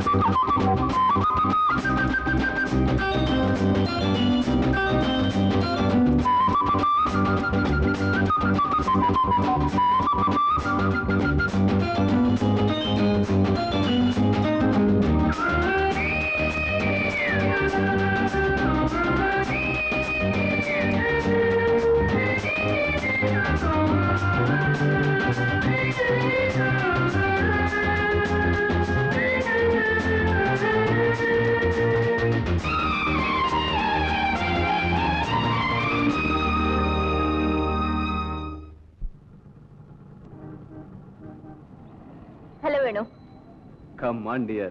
Hello Venu come on dear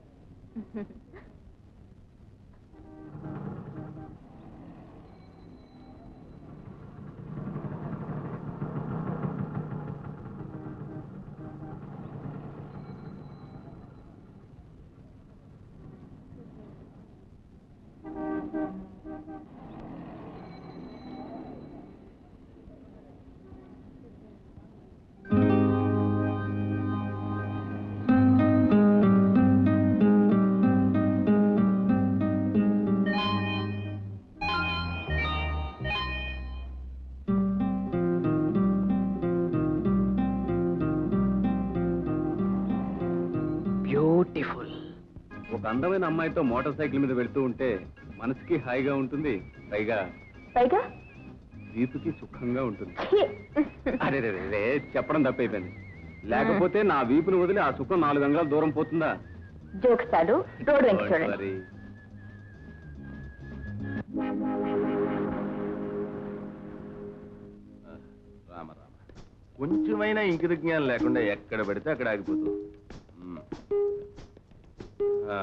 beautiful ఒక అందమైన అమ్మాయితో మోటార్ సైకిల్ మీద వెళ్తూ ఉంటే మనసుకి హాయిగా ఉంటుంది పైగా పైగా జీతుకి సుఖంగా ఉంటుంది ఛీ! అరే రే, రే, రే, చెప్పడం తప్పైపోయింది లేకపోతే నా వీపును వదిలి ఆ సుఖం నాలుగు అంగాల దూరం పోతుందా జోక్స్ చాలు రోడ్ వెంట చూడండి Sorry. రామ రామ కొంచెమైనా ఇంకిత జ్ఞానం లేకుండా ఎక్కడ పడితే అక్కడ ఆగిపోతుంది మ్మ్. ఆ.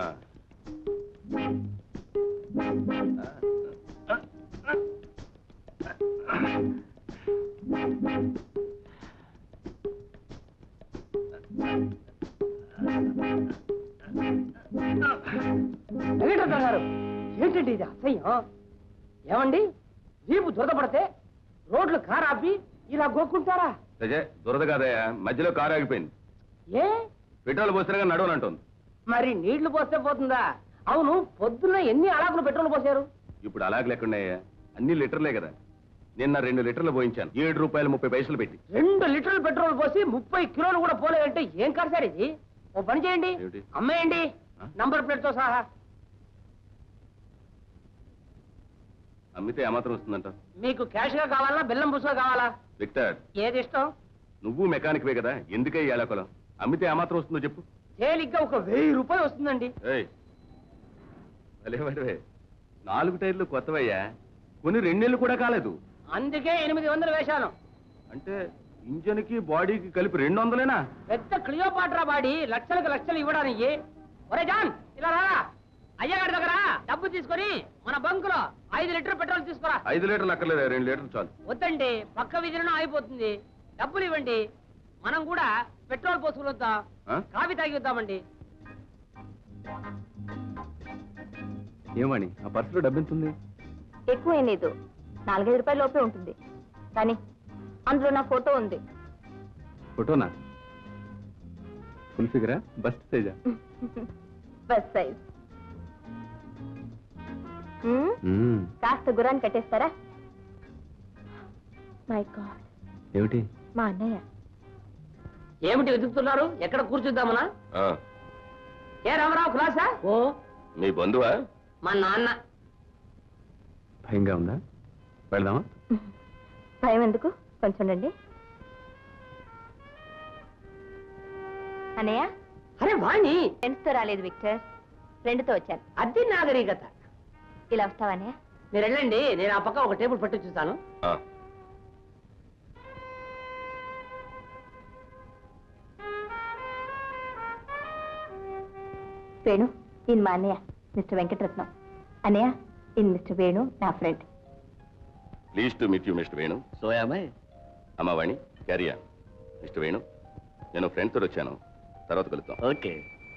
వెంకటరత్న గారు ఏంటండి ఇది అసహ్యం ఏమండి వీపు దురదపడితే రోడ్లు కారు ఆపి ఇలా గోక్కుంటారా సజే దురద కాదయ్యా మధ్యలో కారు ఆగిపోయింది ఏ పెట్రోల్ పోసినాగా నడవనంటుంది మరి నీళ్లు పోస్తే పోతుందా అవును పొద్దున్న ఎన్ని అలాకులు పెట్రోల్ పోసారు ఇప్పుడు అలాగ లేకుండా అన్ని లీటర్లే కదా నిన్న రెండు లీటర్లు పోయించాను ఏడు రూపాయలు ముప్పై పైసలు పెట్టి రెండు లీటర్లు పెట్రోల్ పోసి ముప్పై కిలోలు కూడా పోలేదంటే ఏం కాదు సార్ ఇది ఓ పని చేయండి ఏమిటి? అమ్మేయండి ఆ? నంబర్ ప్లేట్ తో సహా అమ్మితే ఏమాత్రం వస్తుందంట మీకు క్యాష్ గా కావాలా బెల్లం పుసుగా కావాలా విక్టర్ ఏది ఇష్టం నువ్వు మెకానిక్వే కదా ఎందుకే ఏలాకొలం అమ్మితే ఏమాత్రం వస్తుందో చెప్పు తేలిగ్గా ఒక వెయ్యి రూపాయలు వస్తుందండి ఏయ్ భలేవాడివే నాలుగు టైర్లు కొత్తవయ్యా కొన్ని రెండేళ్ళు కూడా కాలేదు అందుకే ఎనిమిది వందలు వేశాను అంటే ఇంజన్కి బాడీకి కలిపి రెండు వందలేనా పెద్ద క్లియోపాట్రా బాడీ లక్షలకు లక్షలు ఇవ్వడానికి ఒరే జాన్ ఇలా రారా అయ్యగారి దగ్గర డబ్బు తీసుకొని మన బంకులో ఐదు లీటర్ పెట్రోల్ తీసుకురా ఐదు లీటర్లు అక్కర్లేదు రెండు లీటర్లు చాలు వద్దండి పక్క విధిలో అయిపోతుంది డబ్బులు ఇవ్వండి మనం కూడా పెట్రోల్ పోసుకుని వద్దాం ఆ? కాఫీ తాగి వద్దామండి ఏమని ఆ పర్సులో డబ్బెంతుంది ఎక్కువ ఏం లేదు నాలుగైదు రూపాయల లోపే ఉంటుంది కానీ అందులో నా ఫోటో ఉంది ఫోటోనా ఫుల్ ఫిగరా బస్ట్ సైజా బస్ సైజ్ కాస్త గురాన్ని కట్టేస్తారా మై గాడ్ ఏమిటి మా అన్నయ్య ఏమిటి వెతుకుతున్నారు ఎక్కడ కూర్చుద్దామనా ఆ, ఏ రామరావు కులాసా ఓ మీ బంధువా మా నాన్న భయంగా ఉందా వెళదామా భయం ఎందుకు కొంచెం రండి అన్నయ్య అరే వాణి ఫ్రెండ్స్తో రాలేదు విక్టర్ ఫ్రెండ్తో వచ్చాను అది నాగరికత ఇలా వస్తావా అన్నయ్య మీరు వెళ్ళండి నేను ఆ పక్క ఒక టేబుల్ పట్టి చూస్తాను ఆ, వేణు ఈయన మా అన్నయ్య మిస్టర్ వెంకటరత్నం అన్నయ్య ఈయన మిస్టర్ వేణు నా friend please to meet you mister Venu సోయామై అమ్మా వాణి క్యారియా మిస్టర్ వేణు నేను ఫ్రెండ్తో వచ్చాను తర్వాత కలుద్దాం okay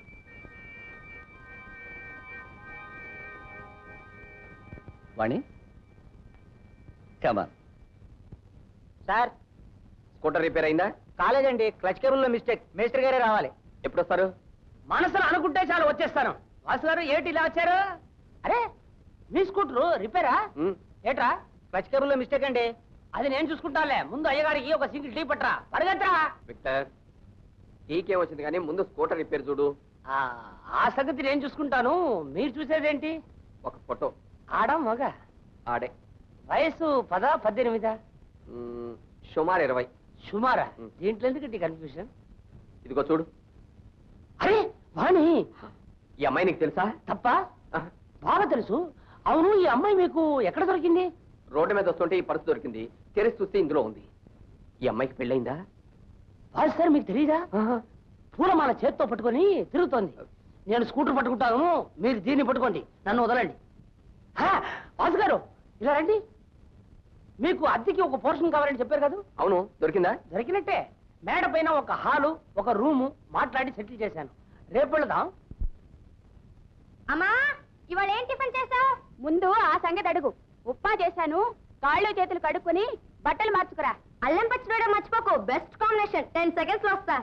Vani come on sir scooter repair అయిందా కాలేదండి క్లచ్ కేబుల్ లో మిస్టేక్ మేస్త్రి గారే రావాలి ఎప్పుడు వస్తారు మనసులో అనుకుంటే చాలు వచ్చేస్తాను వాసు గారు ఏటి ఇలా వచ్చారు అరే మీ స్కూటరు రిపేరా ఏట్రా క్లచ్ కేబుల్ లో మిస్టేక్ అండి అది నేను చూసుకుంటానులే ముందు అయ్యగారికి ఒక సింగిల్ టీ పట్టరా పరిగెత్తరా విక్టర్ టీకేం వచ్చింది కానీ ముందు స్కూటర్ రిపేర్ చూడు ఆ, ఆ సంగతి నేను చూసుకుంటాను మీరు చూసేదేంటి ఒక ఫోటో ఆడ మగ ఆడే వయసు పదా పద్దెనిమిదా మ్మ్, సుమారు ఇరవై సుమారా ఉం. దీంట్లో ఎందుకంటే కన్ఫ్యూజన్ ఇదిగో చూడు అరే వాణి ఈ అమ్మాయి నీకు తెలుసా తప్ప ఆహ్, బాగా తెలుసు అవును ఈ అమ్మాయి మీకు ఎక్కడ దొరికింది రోడ్డు మీద వస్తుంటే ఈ పర్సు దొరికింది తెరిచి చూస్తే ఇందులో ఉంది ఈ అమ్మాయికి పెళ్ళయిందా వాసు సార్ మీకు తెలియదా పూలమాల చేత్తో పట్టుకొని తిరుగుతోంది నేను స్కూటర్ పట్టుకుంటాను మీరు దీన్ని పట్టుకోండి నన్ను వదలండి హా, వాసు గారు ఇలా రండి మీకు అద్దెకి ఒక పోర్షన్ కావాలని చెప్పారు కదా అవును దొరికిందా దొరికినట్టే మేడ పైన ఒక హాలు ఒక రూము మాట్లాడి సెటిల్ చేశాను రేపు వెళదాం అమ్మా ఇవాళ ఏం టిఫిన్ చేసావు ముందు ఆ సంగతి అడుగు ఉప్మా చేశాను కాళ్ళు చేతులు కడుక్కొని బట్టలు మార్చుకురా అల్లం పచ్చిడోడ మర్చిపోకు బెస్ట్ కాంబినేషన్ టెన్ సెకండ్స్ లో వస్తా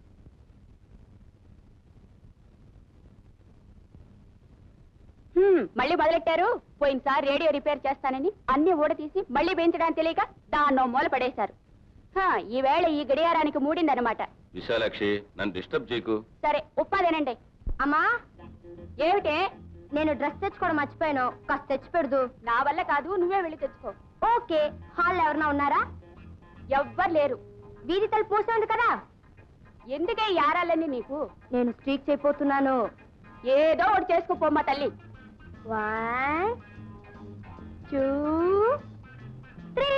హ్మ్, మళ్ళీ మొదలెట్టారు పోయినసారి రేడియో రిపేర్ చేస్తానని అన్ని ఊడ తీసి మళ్ళీ వేయించడానికి తెలియక దాన్నో మూల పడేశారు హా, ఈ వేళ ఈ గడియారానికి మూడిందనమాట విశాలాక్షి నన్ను డిస్టర్బ్ చేయకు సరే ఉప్మా తినండి అమ్మా ఏమిటే నేను డ్రెస్ తెచ్చుకోవడం మర్చిపోయాను కాస్త తెచ్చి పెడదు నా వల్ల కాదు నువ్వే వెళ్ళి తెచ్చుకో ఓకే హాల్లో ఎవరన్నా ఉన్నారా ఎవ్వరు లేరు వీధి తలుపు మూసే ఉంది కదా ఎందుకే ఈ యారాలన్నీ నీకు నేను స్ట్రీక్ చేయపోతున్నాను ఏదో ఒకటి చేసుకోపోమ్మా తల్లి వన్ టూ త్రీ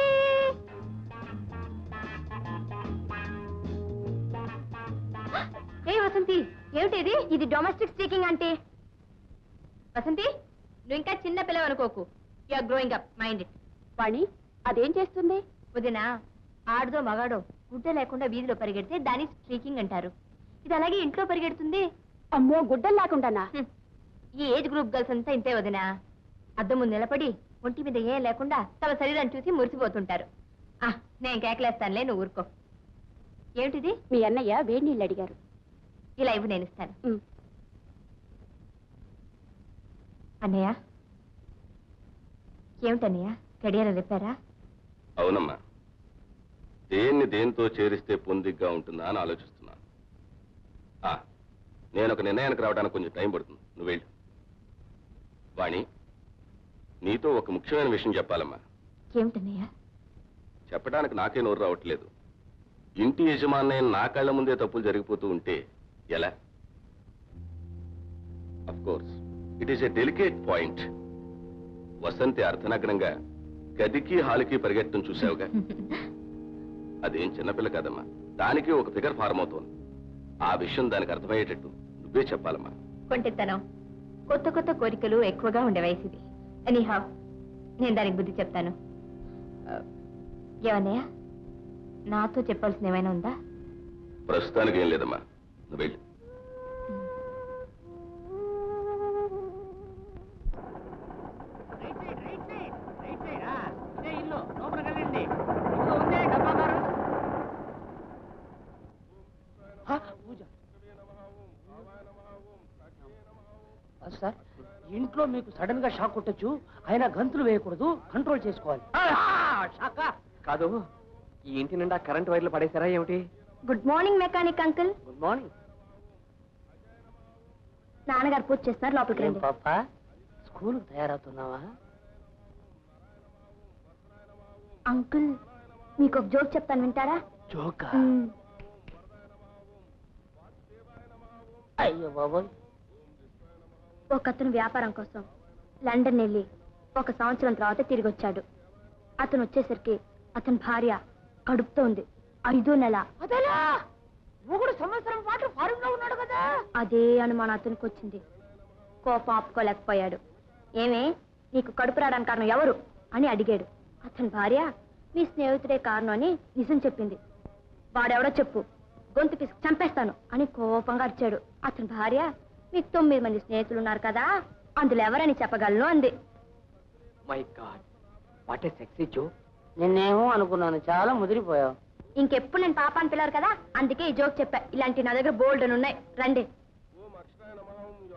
ఏ వసంతి ఏమిటిది ఇది డొమెస్టిక్ స్పీకింగ్ అంటే వసంతి నువ్వు ఇంకా చిన్న పిల్లవు అనుకోకు you are growing up mind it Vani అదేం చేస్తుంది వదినా ఆడదో మగాడో గుడ్డ లేకుండా వీధిలో పరిగెడితే దాన్ని స్ట్రీకింగ్ అంటారు ఇది అలాగే ఇంట్లో పరిగెడుతుంది అమ్మో గుడ్డలు లేకుండానా ఈ ఏజ్ గ్రూప్ గర్ల్స్ అంతా ఇంతే వదినా అద్దం ముందు నిలబడి ఒంటి మీద ఏం లేకుండా తమ శరీరాన్ని చూసి మురిసిపోతుంటారు ఆ, నేను కేకలేస్తానులే నువ్వు ఊరుకో ఏమిటిది మీ అన్నయ్య వేడి నీళ్ళు అడిగారు ఇలా ఇవ్వు నేను ఇస్తాను అన్నయ్య ఏమిటన్నయ్య గడియారం రిపేరా అవునమ్మా దేన్ని దేంతో చేరిస్తే పొందిగ్గా ఉంటుందా అని ఆలోచిస్తున్నాను ఆ, నేను ఒక నిర్ణయానికి రావడానికి కొంచెం టైం పడుతుంది నువ్వు వెళ్ళు వాణి నీతో ఒక ముఖ్యమైన విషయం చెప్పాలమ్మా ఏమిటన్నయ్య చెప్పడానికి నాకే నోరు రావట్లేదు ఇంటి యజమాని నా కళ్ళ ముందే తప్పులు జరిగిపోతూ ఉంటే ఎలా of course it is a delicate point Vasanthi అర్ధనగ్నంగా గదికి హాలుకి పరిగెట్టడం చూసావుగా అదేం చిన్నపిల్ల కాదమ్మా దానికి ఒక ఫిగర్ ఫారం అవుతోంది ఆ విషయం దానికి అర్థమయ్యేటట్టు నువ్వే చెప్పాలమ్మా కొంటెత్తనం కొత్త కొత్త కోరికలు ఎక్కువగా ఉండే వయసు ఇది ఎనీహా నేను దానికి బుద్ధి చెప్తాను ఆ, ఏమన్నయ్య నాతో చెప్పాల్సిన ఏమైనా ఉందా ప్రస్తుతానికి ఏం లేదమ్మా నువ్వు వెళ్ళు right side right side right side ఆ, ఇదే ఇల్లు లోపలికి వెళ్ళండి ఇదిగో ఉందే డబ్బా కారు ఆ, పూజ బస్ సార్ ఇంట్లో మీకు సడన్ గా షాక్ కొట్టొచ్చు అయినా గంతులు వేయకూడదు కంట్రోల్ చేసుకోవాలి షాకా కాదు ఈ ఇంటి నిండా కరెంట్ వైర్లు పడేశారా ఏమిటి good morning mechanic uncle good morning నాన్నగారు పూజ చేస్తున్నారు లోపలికి ఏం రండి పాప స్కూల్ తయారవుతున్నావా అంకుల్ మీకు ఒక జోక్ చెప్తాను వింటారా జోకా మ్మ్. అయ్యో బాబోయ్ ఒక అతను వ్యాపారం కోసం లండన్ వెళ్ళి ఒక సంవత్సరం తర్వాత తిరిగి వచ్చాడు అతను వచ్చేసరికి అతని భార్య కడుపుతో ఉంది ఐదో నెల అదేలా మొగుడు సంవత్సరం పాటు ఫారెన్ లో ఉన్నాడు కదా అదే అనుమానం అతనికి వచ్చింది కోపం ఆపుకోలేకపోయాడు ఏమే నీకు కడుపు రావడానికి కారణం ఎవరు అని అడిగాడు అతని భార్య మీ స్నేహితుడే కారణం అని నిజం చెప్పింది వాడెవడో చెప్పు గొంతు పిసికి చంపేస్తాను అని కోపంగా అరిచాడు అతని భార్య మీకు తొమ్మిది మంది స్నేహితులు ఉన్నారు కదా అందులో ఎవరని చెప్పగలను అంది my God what a sexy జో నిన్నేమో అనుకున్నాను చాలా ముదిరిపోయావు ఇంకెప్పుడు నేను పాపాన్ని పిల్లరు కదా అందుకే ఈ జోక్ చెప్పా ఇలాంటి నా దగ్గర బోల్డ్ అని ఉన్నాయి రండి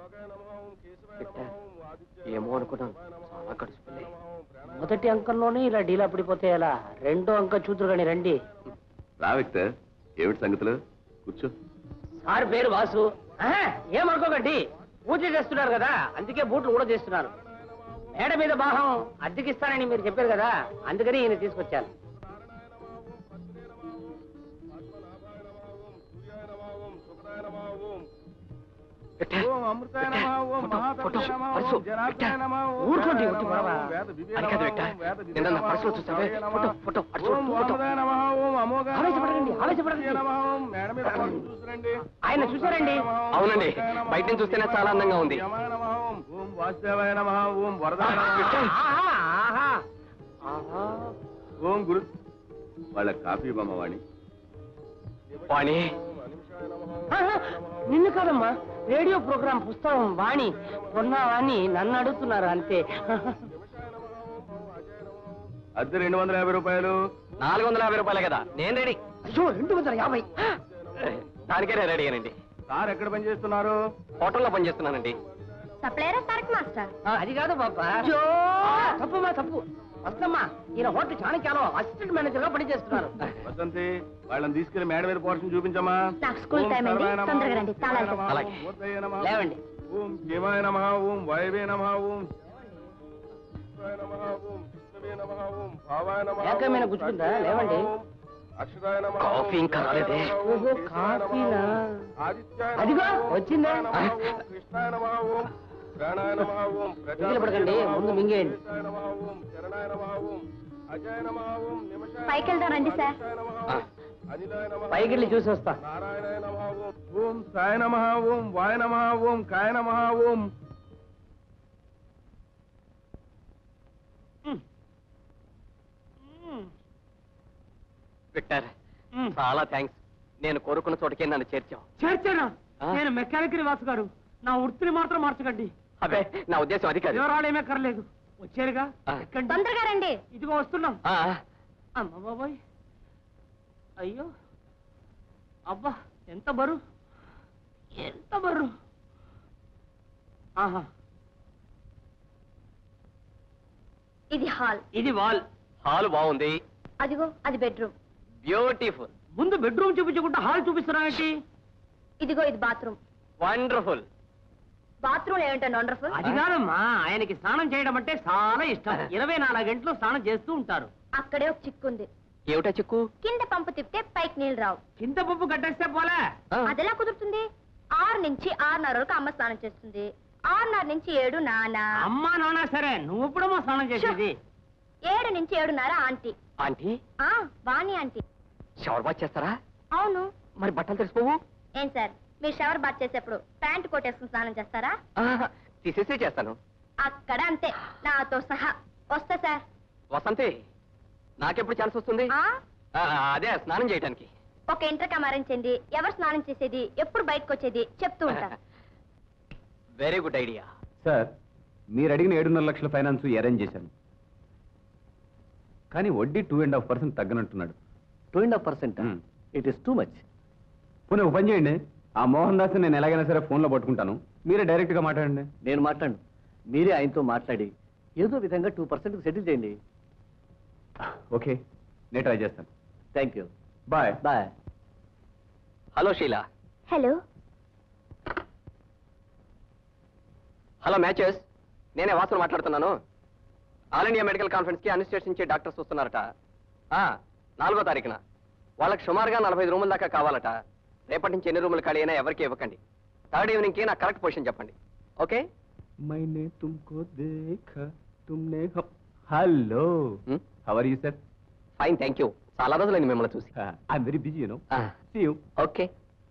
ఏమో అనుకున్నాను చాలా కడుచుకున్నాయి మొదటి అంకంలోనే ఇలా డీలా పడిపోతే ఎలా రెండో అంకం చూతురు కానీ రండి రా విక్టర్ ఏమిటి సంగతులు కూర్చో సార్ పేరు వాసు ఆహా, ఏమనుకోకండి పూజ చేస్తున్నారు కదా అందుకే బూట్లు కూడా చేస్తున్నారు మేడ మీద బాహం అద్దెకిస్తానని మీరు చెప్పారు కదా అందుకని ఈయన తీసుకొచ్చాను ఊరుకోండి, ఉట్టి గొడవ. అది కాదు విక్టర్. నిన్న నా పర్సులో చూసావే? ఫోటో, ఫోటో, అటు చూడు, ఫోటో. ఆవేశపడకండి, ఆవేశపడకండి. ఆయన చూశారండి అవునండి బయట నుంచి చూస్తేనే చాలా అందంగా ఉంది ఆహా, ఆహా. ఆహా. ఓం గురు వాళ్ళ కాఫీ బొమ్మవాణి వాణి ఆహా, నిన్ను కాదమ్మా రేడియో ప్రోగ్రాం పుస్తకం వాణి కొన్నావా అని నన్ను అడుగుతున్నారు అంతే అద్దె రెండు వందల యాభై రూపాయలు నాలుగు వందల యాభై రూపాయలే కదా నేను రెడీ అయ్యో రెండు వందల యాభై దానికే నేను రెడీగానండి సార్ ఎక్కడ పని చేస్తున్నారు హోటల్లో పనిచేస్తున్నానండి సప్లైరా తారక్ మాస్టర్ ఆ, అది కాదు బాబా తప్పుమా తప్పు వస్తమ్మా ఈయన హోటల్ చాణక్యాలో అసిస్టెంట్ మేనేజర్ గా పనిచేస్తున్నారు వసంతి వాళ్ళని తీసుకెళ్లి మేడ మీద పోర్షన్ చూపించమ్మా నాకు స్కూల్ టైం అయింది తొందరగా రండి తాళాలు తెస్తాను. అలాగే. లేవండి ఓం శివాయ నమ ఓం వాయవే నమ ఓం శివాయ నమః, ఓం విష్ణవే నమః, ఓం భావాయ నమః, ఏకమైన ఓం గుచ్చుకుందా? అక్షరాయ లేవండి. నమః, ఓం అక్షరాయ నమః, కాఫీ ఇంకా ఓం రాలేదే. ఓం ఓహో, కేశవాయ నమః, కాఫీనా? ఓం ఆదిత్యాయ నమః, అదిగో, ఓం వచ్చిందా? శివాయ నమః, ఓం కృష్ణాయ నమః, ఓం ప్రాణాయ నమః, ఓం ప్రజాపతయే పడకండి, నమః, ముందు ఓం మింగేయండి. శేషాయ నమః, ఓం చరణాయ నమః, ఓం అజాయ నమః, ఓం నిమిషాయ పైకి వెళ్దాం రండి సార్ నిమిషాయ నమః, ఆ. ఓం అనిలాయ నమః, పైకి వెళ్ళి చూసి వస్తా నారాయణాయ నమః ఓం ఓం సాయ నమః ఓం వాయ నమః ఓం కాయ నమః ఓం విక్టర్ చాలా థ్యాంక్స్ నేను కోరుకున్న చోటకే నన్ను చేర్చావు చేర్చాను ఆ? నేను మెకానిక్ వాసు గారు నా వృత్తిని మాత్రం మార్చకండి అదే నా ఉద్దేశం అది కాదు వివరాలు ఏమీ కర్లేదు వచ్చారుగా ఆ. ఎక్కండి తొందరగా రండి ఇదిగో వస్తున్నాం ఆ, అమ్మ బాబాయ్ అయ్యో అబ్బా ఎంత బరువు ఎంత బరువు ఆహా ఇది హాల్ ఇది వాల్ హాల్ బాగుంది అదిగో అది బెడ్రూమ్ బ్యూటిఫుల్ ముందు బెడ్రూమ్ చూపించకుండా హాల్ చూపిస్తున్నావేంటి ఇదిగో ఇది బాత్రూమ్ వండర్ఫుల్ బాత్రూమ్ ఏమిటండి వండర్ఫుల్ అది కాదమ్మా ఆయనకి స్నానం చేయడం అంటే చాలా ఇష్టం ఇరవై నాలుగు గంటలు స్నానం చేస్తూ ఉంటారు అక్కడే ఒక చిక్కు ఉంది ఏమిటా చిక్కు కింద పంపు తిప్పితే పైకి నీళ్ళు రావు చింత పప్పు కట్టేస్తే పోలే ఆ, అదెలా కుదురుతుంది ఆరు నుంచి ఆరున్నర వరకు అమ్మ స్నానం చేస్తుంది ఆరున్నర నుంచి ఏడు నాన్న అమ్మా నాన్న సరే నువ్వు ఎప్పుడమ్మా స్నానం చేసేది ఏడు నుంచి ఏడున్నర ఆంటీ ఆంటీ ఆ వాణి ఆంటీ షవర్ బాత్ చేస్తారా అవును మరి బట్టలు తెరిచిపోవు ఏం సార్ మీరు షవర్ బాత్ చేసేప్పుడు ప్యాంట్ కొట్టేసుకుని స్నానం చేస్తారా ఆ, తీసేసే చేస్తాను అక్కడ అంతే నాతో సహా వస్తా సార్ వసంతి నాకెప్పుడు ఛాన్స్ వస్తుంది ఆ ఆ, అదే స్నానం చేయడానికి ఒక ఇంటర్ అరేంజ్ ఎవరు స్నానం చేసేది ఎప్పుడు బయటకు వచ్చేది చెప్తూ ఉంటా వెరీ గుడ్ ఐడియా సార్ మీరు అడిగిన ఏడున్నర లక్షల ఫైనాన్స్ అరేంజ్ చేశాను కానీ వడ్డీ టూ అండ్ హాఫ్ పర్సెంట్ తగ్గనంటున్నాడు two and half percent Hmm. It is too much పోనీ ఒక పని చేయండి ఆ మోహన్ దాస్ నేను ఎలాగైనా సరే ఫోన్లో పట్టుకుంటాను మీరే డైరెక్ట్గా మాట్లాడండి నేను మాట్లాడు మీరే ఆయనతో మాట్లాడి ఏదో విధంగా టూ పర్సెంట్ సెటిల్ చేయండి ఓకే నేను ట్రై చేస్తాను thank you bye bye hello Sheela hello hello మ్యాచెస్ నేనే వాసులు మాట్లాడుతున్నాను ఆల్ ఇండియా మెడికల్ కాన్ఫరెన్స్ కి అడ్మినిస్ట్రేషన్ నుంచి డాక్టర్స్ వస్తున్నారట ఆ, నాలుగో తారీఖున వాళ్ళకి సుమారుగా నలభై ఐదు రూముల దాకా కావాలట రేపటి నుంచి ఎన్ని రూములు ఖాళీ అయినా ఎవరికి ఇవ్వకండి థర్డ్ ఈవినింగ్ కి నాకు కరెక్ట్ పొజిషన్ చెప్పండి ఓకే मैंने तुमको देखा तुमने hello Hmm? How are you sir fine thank you చాలా రోజులైంది మిమ్మల్ని చూసి I'm very busy you know Ah. See you okay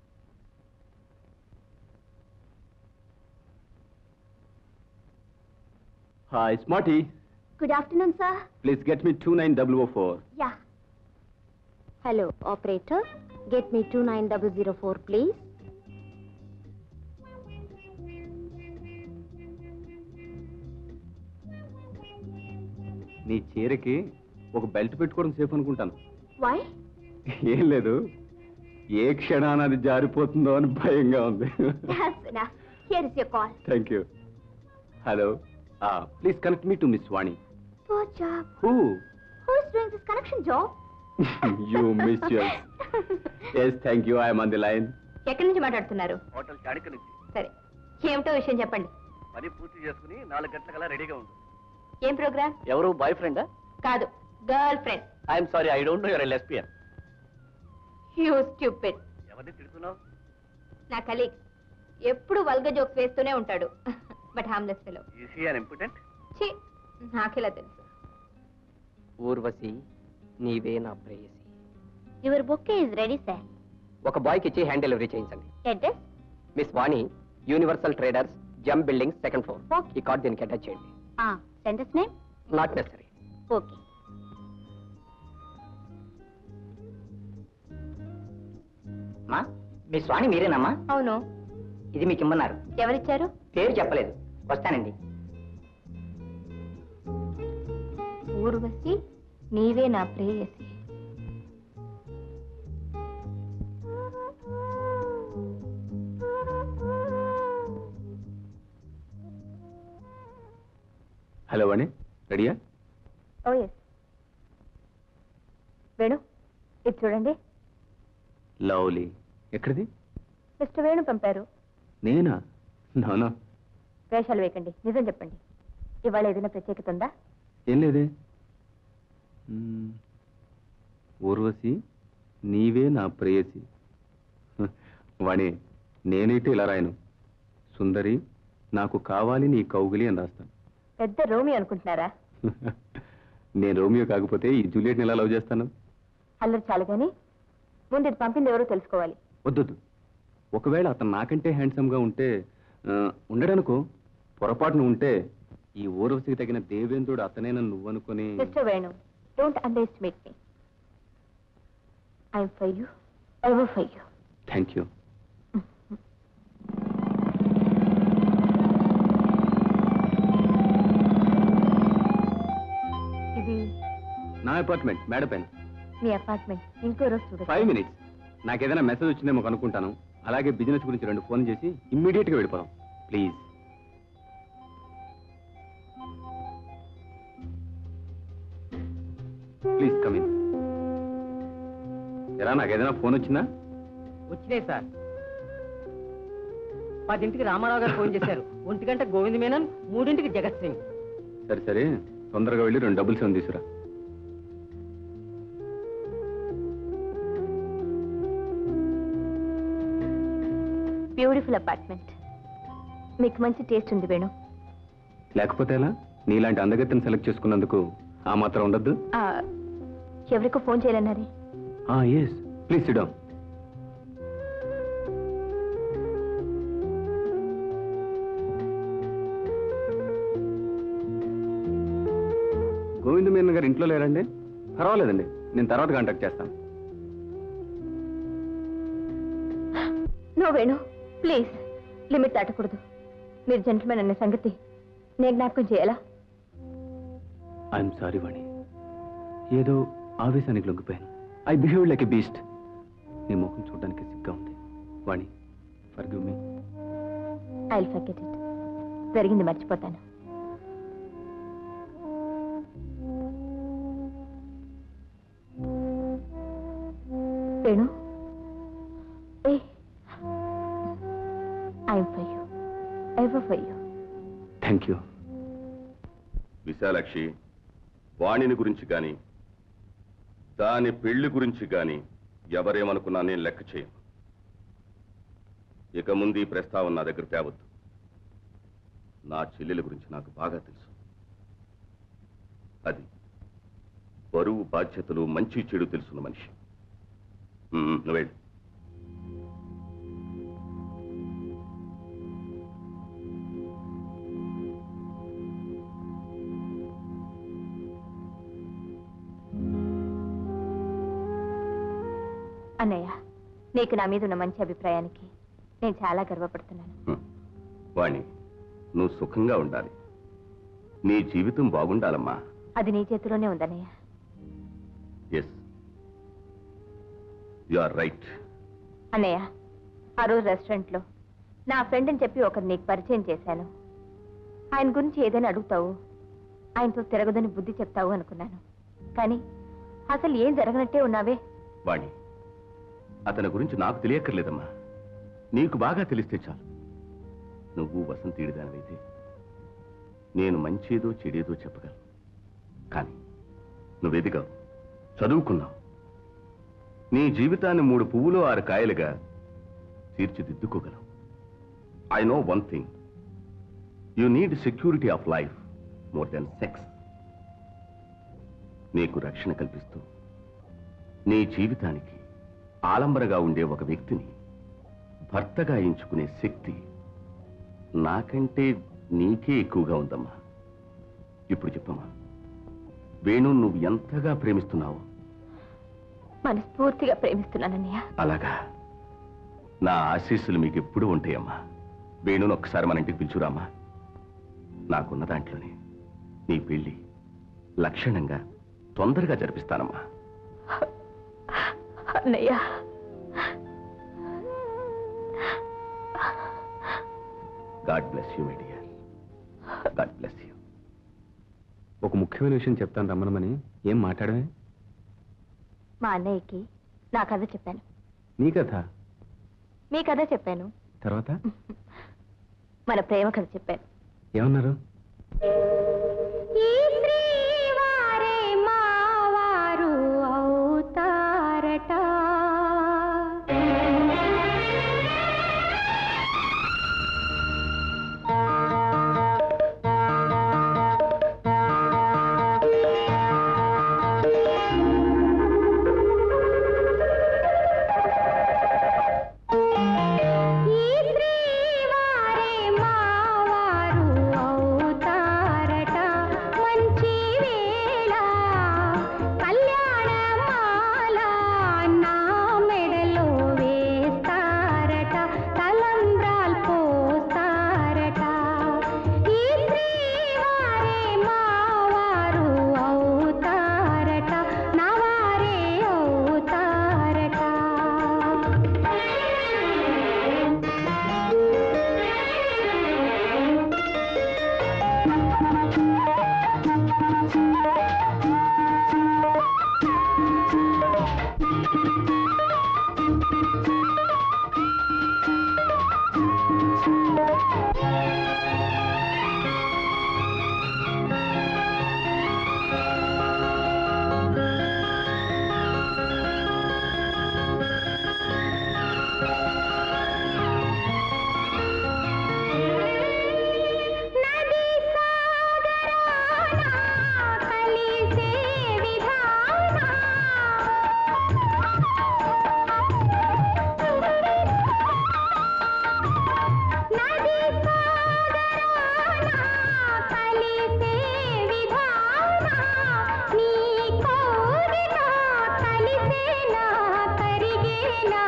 hi smarty good afternoon sir please get me two nine double O four yeah hello operator get me two nine double zero four please నీ చీరకి ఒక belt పెట్టుకోవడం safe అనుకుంటాను why ఏం లేదు ఏ క్షణాన అది జారిపోతుందో అని భయంగా ఉంది here is your call thank you hello please connect me to miss Vani for job who who is doing this connection job you miss yes thank you I'm on the line ఎక్కడి నుంచి మాట్లాడుతున్నారు హోటల్ చాడిక నుంచి సరే ఏమిటో విషయం చెప్పండి పని పూర్తి చేసుకుని నాలుగు గంటలకల్లా రెడీగా ఉండు ఏం ప్రోగ్రామ్ ఎవరు బాయ్ ఫ్రెండా కాదు girl friend I'm sorry I don't know your lesbian you stupid ఎవరిని తిడుతున్నావు నా కలీగ్ ఎప్పుడు వల్గ జోక్స్ వేస్తూనే ఉంటాడు but harmless fellow easy and important ఛీ నాకెలా తెలుసు ఊర్వశి నీవే నా ప్రేయసి your book is ready sir ఒక బాయ్కి ఇచ్చి హ్యాండ్ డెలివరీ చేయించండి address miss Vani universal traders జమ్ బిల్డింగ్ సెకండ్ ఫ్లోర్ Okay. ఈ కార్డ్ దీనికి అటాచ్ చేయండి sender's name not necessary okay మీ స్వామి మీరేనమ్మా అవును ఇది మీకు ఇమ్మన్నారు ఎవరిచ్చారు పేరు చెప్పలేదు వస్తానండి ఊర్వశి నీవే నా ప్రేయసి హలో వాణి రెడీయా ఓ ఎస్ వేణు ఇది చూడండి లవ్లీ ఎక్కడిది మిస్టర్ వేణు పంపారు నేనా నోనో వేషాలు వేయకండి నిజం చెప్పండి ఇవాళ ఏదైనా ప్రత్యేకత ఉందా ఏం లేదే మ్మ్. ఊర్వశి నీవే నా ప్రేయసి హ, వాణి నేనైతే ఇలా రాయను సుందరి నాకు కావాలి నీ కౌగిలి అని రాస్తాను పెద్ద రోమి అనుకుంటున్నారా నేను రోమియో కాకపోతే ఈ జూలియట్ని ఎలా లవ్ చేస్తాను అల్లరి చాలు కానీ ముందు ఇది పంపింది ఎవరో తెలుసుకోవాలి వద్దొద్దు ఒకవేళ అతను నాకంటే హ్యాండ్సమ్గా ఉంటే ఆ, ఉండడనుకో పొరపాటున ఉంటే ఈ ఊర్వశికి తగిన దేవేంద్రుడు అతనేనని నువ్వనుకొని mister Venu don't underestimate me I'm for you ever for you thank you ఇది నా అపార్ట్మెంట్ మేడపైన మీ అపార్ట్మెంట్ ఇంకో రోజు చూడండి ఫైవ్ మినిట్స్ నాకు ఏదైనా మెసేజ్ వచ్చిందేమో కనుక్కుంటాను అలాగే బిజినెస్ గురించి రెండు ఫోన్ చేసి ఇమ్మీడియట్ గా వెళ్ళిపోదాం ప్లీజ్ ప్లీజ్ కమిన్ ఎరా నాకు ఏదైనా ఫోన్ వచ్చిందా వచ్చినాయి సార్ పదింటికి రామారావు గారు ఫోన్ చేశారు ఒంటి గంట గోవింద్ మేనన్ మూడింటికి జగత్ సింగ్ సరే సరే తొందరగా వెళ్ళి రెండు డబుల్ సెవెన్ తీసుకురా బ్యూటిఫుల్ అపార్ట్మెంట్ మీకు మంచి టేస్ట్ ఉంది వేణు లేకపోతే ఎలా నీలాంటి అందగత్తెని సెలెక్ట్ చేసుకున్నందుకు ఆ మాత్రం ఉండద్దు ఆ, ఎవరికో ఫోన్ చేయాలన్నారే yes please sit down Govinda Menon గారు ఇంట్లో లేరండి పర్వాలేదండి నేను తర్వాత కాంటాక్ట్ చేస్తాను నో వేణు ప్లీజ్ లిమిట్ దాటకూడదు మీరు జెంట్మెన్ అనే సంగతి నేను జ్ఞాపకం చేయాలా ఐఎమ్ సారీ వాణి ఏదో ఆవేశానికి లొంగిపోయాను I behave like a beast నీ ముఖం చూడడానికి సిగ్గా ఉంది Vani forgive me I will forget it జరిగింది మర్చిపోతాను వేణు ఏ I'm for you ever for you thank you Vishalakshi వాణిని గురించి గాని దాని పెళ్లి గురించి గాని ఎవరేమనుకున్నా నేను లెక్క చేయను ఇక ముందు ఈ ప్రస్తావన నా దగ్గర తేవద్దు నా చెల్లెల గురించి నాకు బాగా తెలుసు అది బరువు బాధ్యతలు మంచి చెడు తెలుసున్న మనిషి ఉమ్, నువ్వు వెళ్ళు అన్నయ్య నీకు నా మీద ఉన్న మంచి అభిప్రాయానికి నేను చాలా గర్వపడుతున్నాను హ్మ్. వాణి నువ్వు సుఖంగా ఉండాలి నీ జీవితం బాగుండాలమ్మా అది నీ చేతిలోనే ఉందన్నయ్య ఎస్ యు ఆర్ రైట్ అన్నయ్య ఆ రోజు రెస్టారెంట్లో నా ఫ్రెండ్ అని చెప్పి ఒకరు నీకు పరిచయం చేశాను ఆయన గురించి ఏదైనా అడుగుతావు ఆయనతో తిరగదని బుద్ధి చెప్తావు అనుకున్నాను కానీ అసలు ఏం జరగనట్టే ఉన్నావే వాణి అతని గురించి నాకు తెలియక్కర్లేదమ్మా నీకు బాగా తెలిస్తే చాలు నువ్వు వసంతీడిదానివైతే నేను మంచేదో చెడేదో చెప్పగలను కానీ నువ్వెదిగావు చదువుకున్నావు నీ జీవితాన్ని మూడు పువ్వులు ఆరు కాయలుగా తీర్చిదిద్దుకోగలవు I know one thing you need security of life more than sex నీకు రక్షణ కల్పిస్తూ నీ జీవితానికి ఆలంబరగా ఉండే ఒక వ్యక్తిని భర్తగా ఎంచుకునే శక్తి నాకంటే నీకే ఎక్కువగా ఉందమ్మా ఇప్పుడు చెప్పమ్మా వేణు నువ్వు ఎంతగా ప్రేమిస్తున్నావు మనస్ఫూర్తిగా ప్రేమిస్తున్నానన్నయ్య అలాగా నా ఆశీస్సులు మీకు ఎప్పుడూ ఉంటాయమ్మా వేణుని ఒక్కసారి మన ఇంటికి పిలుచురామ్మా నాకున్న దాంట్లోనే నీ పెళ్లి లక్షణంగా తొందరగా జరిపిస్తానమ్మా అన్నయ్య God bless you my dear God bless you ఒక ముఖ్యమైన విషయం చెప్తాను రమ్మనమని ఏం మాట్లాడమే మా అన్నయ్యకి నా కథ చెప్పాను నీ కథ మీ కథ చెప్పాను తర్వాత మన ప్రేమ కథ చెప్పాను ఏమన్నారు ఈ శ్రీవారే మావారు అవుతారట ఈ శ్రీవారే మావారు అవుతారట మంచి వేళ కళ్యాణమాల నా మెడలో వేస్తారట తలంబ్రాల్ పోస్తారట ఈ శ్రీవారే మావారు అవుతారట నవారే అవుతారట నది సాగరాన కలిసే విధాన నది సాగరాన కలిసే విధాన నీ కోరిన కలిసేనా కరిగేనా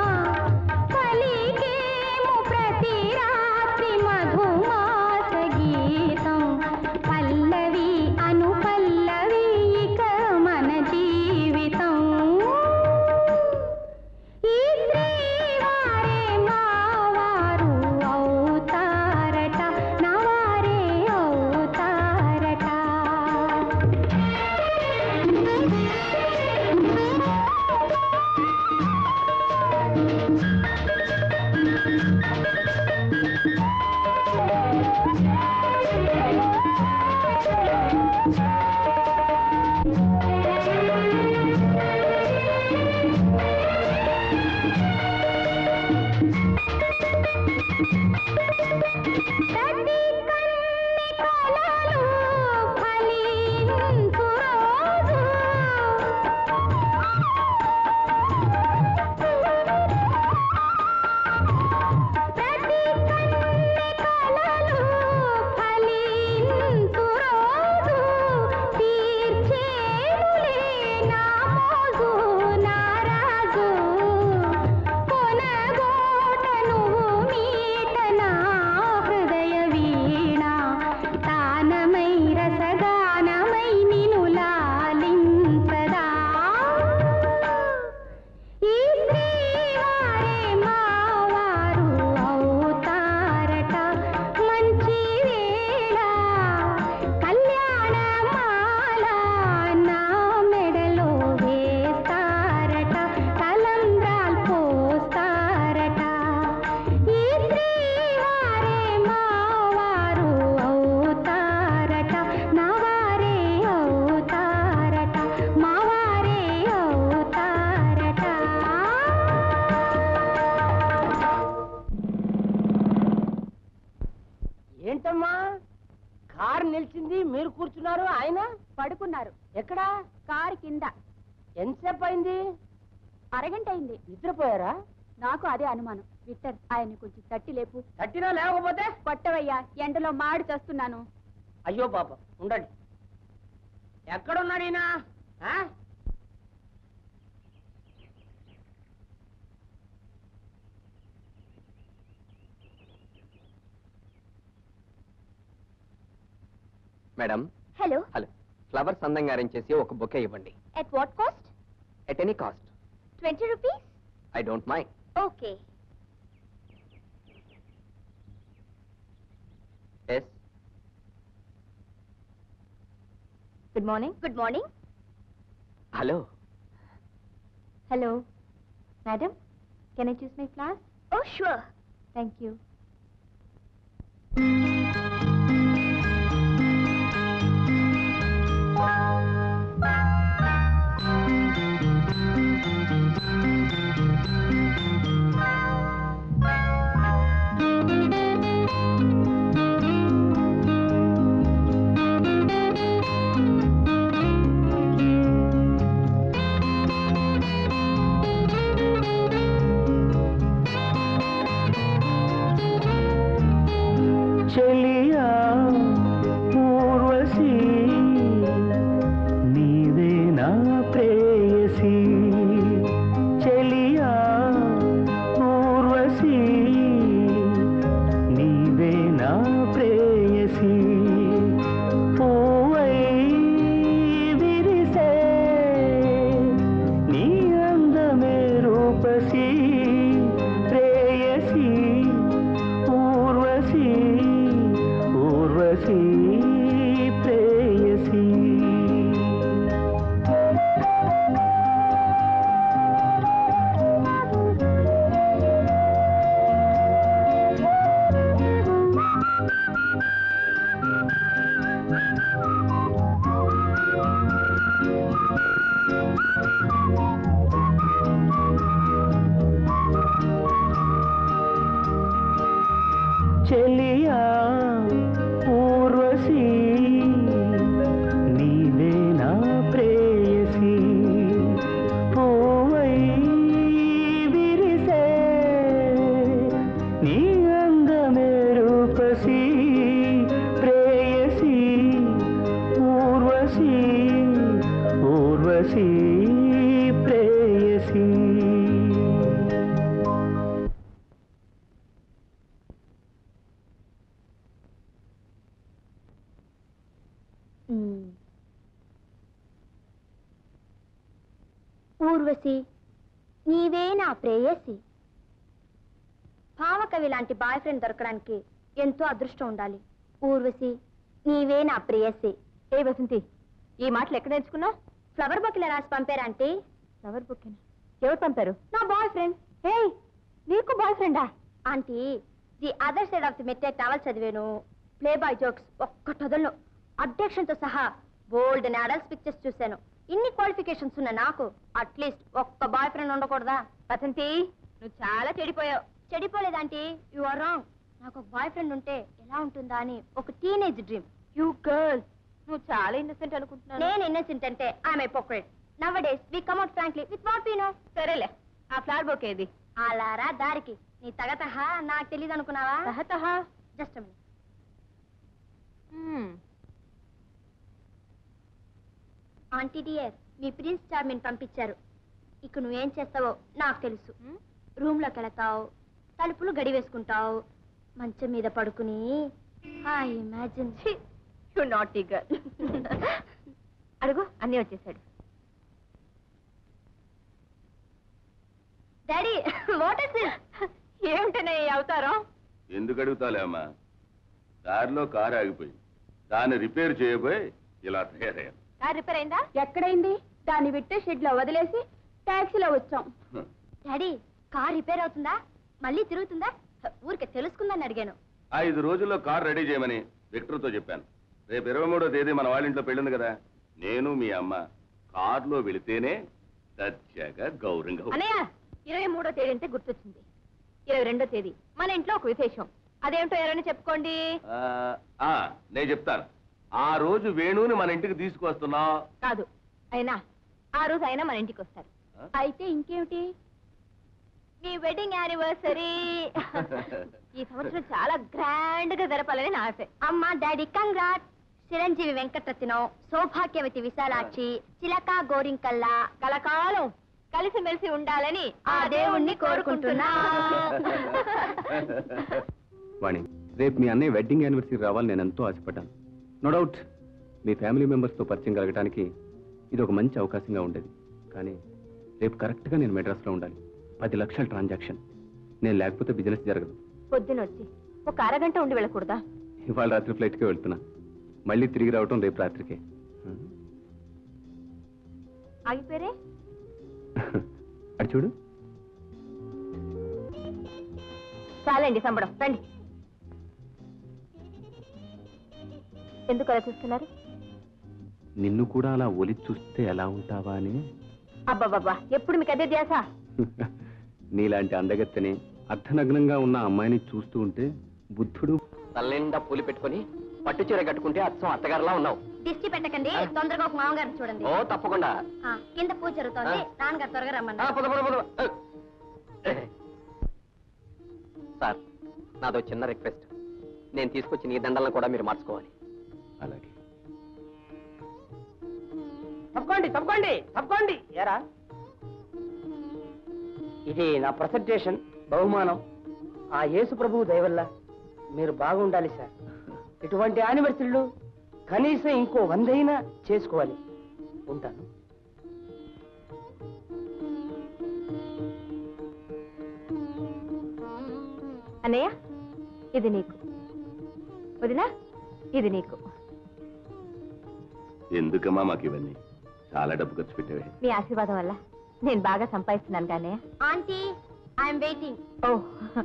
కలిగేము ప్రతి రాత్రి మధుమాస గీతం పల్లవి అను పల్లవి ఇక మన జీవితం ఈ శ్రీవారే మావారు అవుతారట నవారే అవుతారట ప్రతి కన్ని కలలు ఫలించు రోజు ప్రతి కన్ని కలలు ఫలించు రోజు తీర్చేనులే నా మోజు నా రాజు కొనగోట నువ్వు మీట నా హృదయ వీణ తానమై ఏమిటమ్మా కారు నిలిచింది మీరు కూర్చున్నారు ఆయన పడుకున్నారు ఎక్కడా కారు కింద ఎంతసేపు అయింది అరగంట అయింది నిద్రపోయారా నాకు అదే అనుమానం విక్టర్ ఆయన్ని కొంచెం తట్టి లేపు తట్టినా లేకపోతే కొట్టవయ్యా ఎండలో మాడి చేస్తున్నాను అయ్యో పాప ఉండండి ఎక్కడున్నాడు ఈయన ఆ? మేడం హలో హలో ఫ్లవర్స్ అందంగా అరేంజ్ చేసి ఒక బొకే ఇవ్వండి at what cost at any cost twenty rupees I don't mind okay yes good morning good morning hello hello madam can I choose my class O sure thank you చెలియా పూర్వశీ నీవే నా ప్రేయసి చెలియా పూర్వశీ నీవే నా ప్రేయసి పూవై విరిసే నీ అందమే రూపసి ప్రేయసి ఊర్వశీ ఊర్వశీ ప్రేయసీ చెలియా ఊర్వశీ నీవే నా ప్రేయసి పూవై విరిసే నీ అందమే రూపసి ప్రేయసి ఊర్వశీ ఊర్వశీ ప్రేయసీ ఊర్వశి నీవే నా ప్రేయసి భావకవి లాంటి బాయ్ ఫ్రెండ్ దొరకడానికి ఎంతో అదృష్టం ఉండాలి ఊర్వశి నీవే నా ప్రేయసి ఏ వసంతి ఈ మాటలు ఎక్కడ నేర్చుకున్నావు ఫ్లవర్ బుక్ ఇలా రాసి పంపారా అంటే ఫ్లవర్ బుక్ ఎవరు పంపారు నా బాయ్ ఫ్రెండ్ హే నీకు బాయ్ ఫ్రెండా aunty the other side of the మెట్టే టవల్ చదివాను ప్లే బాయ్ జోక్స్ ఒక్కటి వదలను అబ్జెక్షన్తో సహా బోల్డ్ అని అడల్ట్స్ పిక్చర్స్ చూశాను ఇన్ని క్వాలిఫికేషన్స్ ఉన్న నాకు అట్లీస్ట్ ఒక్క బాయ్ ఫ్రెండ్ ఉండకూడదా వసంతి నువ్వు చాలా చెడిపోయావు చెడిపోలేదంటే యు ఆర్ రాంగ్ నాకు ఒక బాయ్ ఫ్రెండ్ ఉంటే ఎలా ఉంటుందా అని ఒక టీనేజ్ డ్రీమ్ యూ గర్ల్ నువ్వు చాలా ఇన్నసెంట్ అనుకుంటున్నాను నేను ఇన్నసెంట్ అంటే I'm hypocrite nowadays we come at frankly with what we know సరేలే ఆ ఫ్లవర్ బొకే ఏది అలారా దారికి నీ తగతహ నాకు తెలియదు అనుకున్నావా తహతహ జస్ట్ ఆంటీ డియర్ మీ ప్రిన్స్ చార్మిన్ పంపించారు ఇక నువ్వేం చేస్తావో నాకు తెలుసు రూమ్ లోకి వెళతావు తలుపులు గడి వేసుకుంటావు మంచం మీద పడుకుని I imagine you not girl అడుగు అన్నీ వచ్చేసాడు డాడీ వాట్ ఇస్ దిస్ ఏమిటనే ఈ అవతారం ఎందుకు అడుగుతాలే అమ్మా దారిలో కారు ఆగిపోయింది దాన్ని రిపేర్ చేయబోయి ఇలా తయారయ్యాను కార్ రిపేర్ అయిందా ఎక్కడైంది దాన్ని విట్టే షెడ్ లో వదిలేసి టాక్సీలో వచ్చాం హ్మ్. డాడీ కార్ రిపేర్ అవుతుందా మళ్ళీ తిరుగుతుందా ఊరికే తెలుసుకుందని అడిగాను ఐదు రోజుల్లో కార్ రెడీ చేయమని విక్టర్తో చెప్పాను రేపు ఇరవై మూడో తేదీ మన వాళ్ళ ఇంట్లో పెళ్ళింది కదా నేను మీ అమ్మ కారులో వెళితేనే దర్జాగా గౌరవంగా అన్నయ్య ఇరవై మూడో తేదీ అంటే గుర్తొచ్చింది ఇరవై రెండో తేదీ మన ఇంట్లో ఒక విశేషం అదేంటో ఎవరైనా చెప్పుకోండి ఆ, ఆ, నేను చెప్తాను ఆ రోజు వేణుని మన ఇంటికి తీసుకొస్తున్నా కాదు అయినా ఆ రోజు అయినా మన ఇంటికి వస్తారు ఆ? అయితే ఇంకేమిటి మీ వెడ్డింగ్ యానివర్సరీ ఈ సంవత్సరం చాలా గ్రాండ్ గా జరపాలని నా ఆశ అమ్మ డాడీ కంగ్రాట్ చిరంజీవి వెంకటరత్నం సౌభాగ్యవతి విశాలాక్షి చిలక గోరింకల్లా కలకాలం కలిసిమెలిసి ఉండాలని ఆ దేవుణ్ణి కోరుకుంటున్నా వాణి రేపు మీ అన్నయ్య వెడ్డింగ్ యానివర్సరీ రావాలని నేను ఎంతో ఆశపడ్డాను నో డౌట్ మీ ఫ్యామిలీ మెంబర్స్తో పరిచయం కలగడానికి ఇది ఒక మంచి అవకాశంగా ఉండేది కానీ రేపు కరెక్ట్గా నేను మెడ్రాస్లో ఉండాలి పది లక్షల ట్రాన్సాక్షన్ నేను లేకపోతే బిజినెస్ జరగదు పొద్దునొచ్చి ఒక అరగంట ఉండి వెళ్ళకూడదా ఇవాళ రాత్రి ఫ్లైట్కే వెళ్తున్నా మళ్ళీ తిరిగి రావటం రేపు రాత్రికే ఆగిపోయారే అటు చూడు చాలండి సంబడం రండి ఎందుకు అలా చూస్తున్నారు నిన్ను కూడా అలా ఒలి చూస్తే ఎలా ఉంటావా అని అబ్బాబాబా ఎప్పుడు మీకు అదే ధ్యాస నీలాంటి అందగత్తెని అర్ధనగ్నంగా ఉన్న అమ్మాయిని చూస్తూ ఉంటే బుద్ధుడు తల్లిండా పూలు పెట్టుకొని పట్టు చీర కట్టుకుంటే అచ్చం అత్తగారిలా ఉన్నావు దిష్టి పెట్టకండి తొందరగా ఒక మామగారిని చూడండి ఓ తప్పకుండా ఆ, కింద పూజ జరుగుతోంది ఆ. నాన్నగారు త్వరగా ఆ, రమ్మన్నారు పద, పద, పద. సార్ నాదో చిన్న రిక్వెస్ట్ నేను తీసుకొచ్చిన ఈ దండలను కూడా మీరు మార్చుకోవాలి అలాగే తప్పకోండి తప్పకోండి తప్పకోండి ఏరా ఇది నా ప్రజెంటేషన్ బహుమానం ఆ యేసు ప్రభువు దయవల్ల మీరు బాగుండాలి సార్ ఇటువంటి యానివర్సరీలు కనీసం ఇంకో వందైనా చేసుకోవాలి ఉంటాను అన్నయ్య ఇది నీకు వదినా ఇది నీకు ఎందుకమ్మా మాకు ఇవన్నీ చాలా డబ్బు ఖర్చు పెట్టేవే మీ ఆశీర్వాదం వల్ల నేను బాగా సంపాదిస్తున్నాను కానీ ఆంటీ ఐఎమ్ వెయిటింగ్ ఓ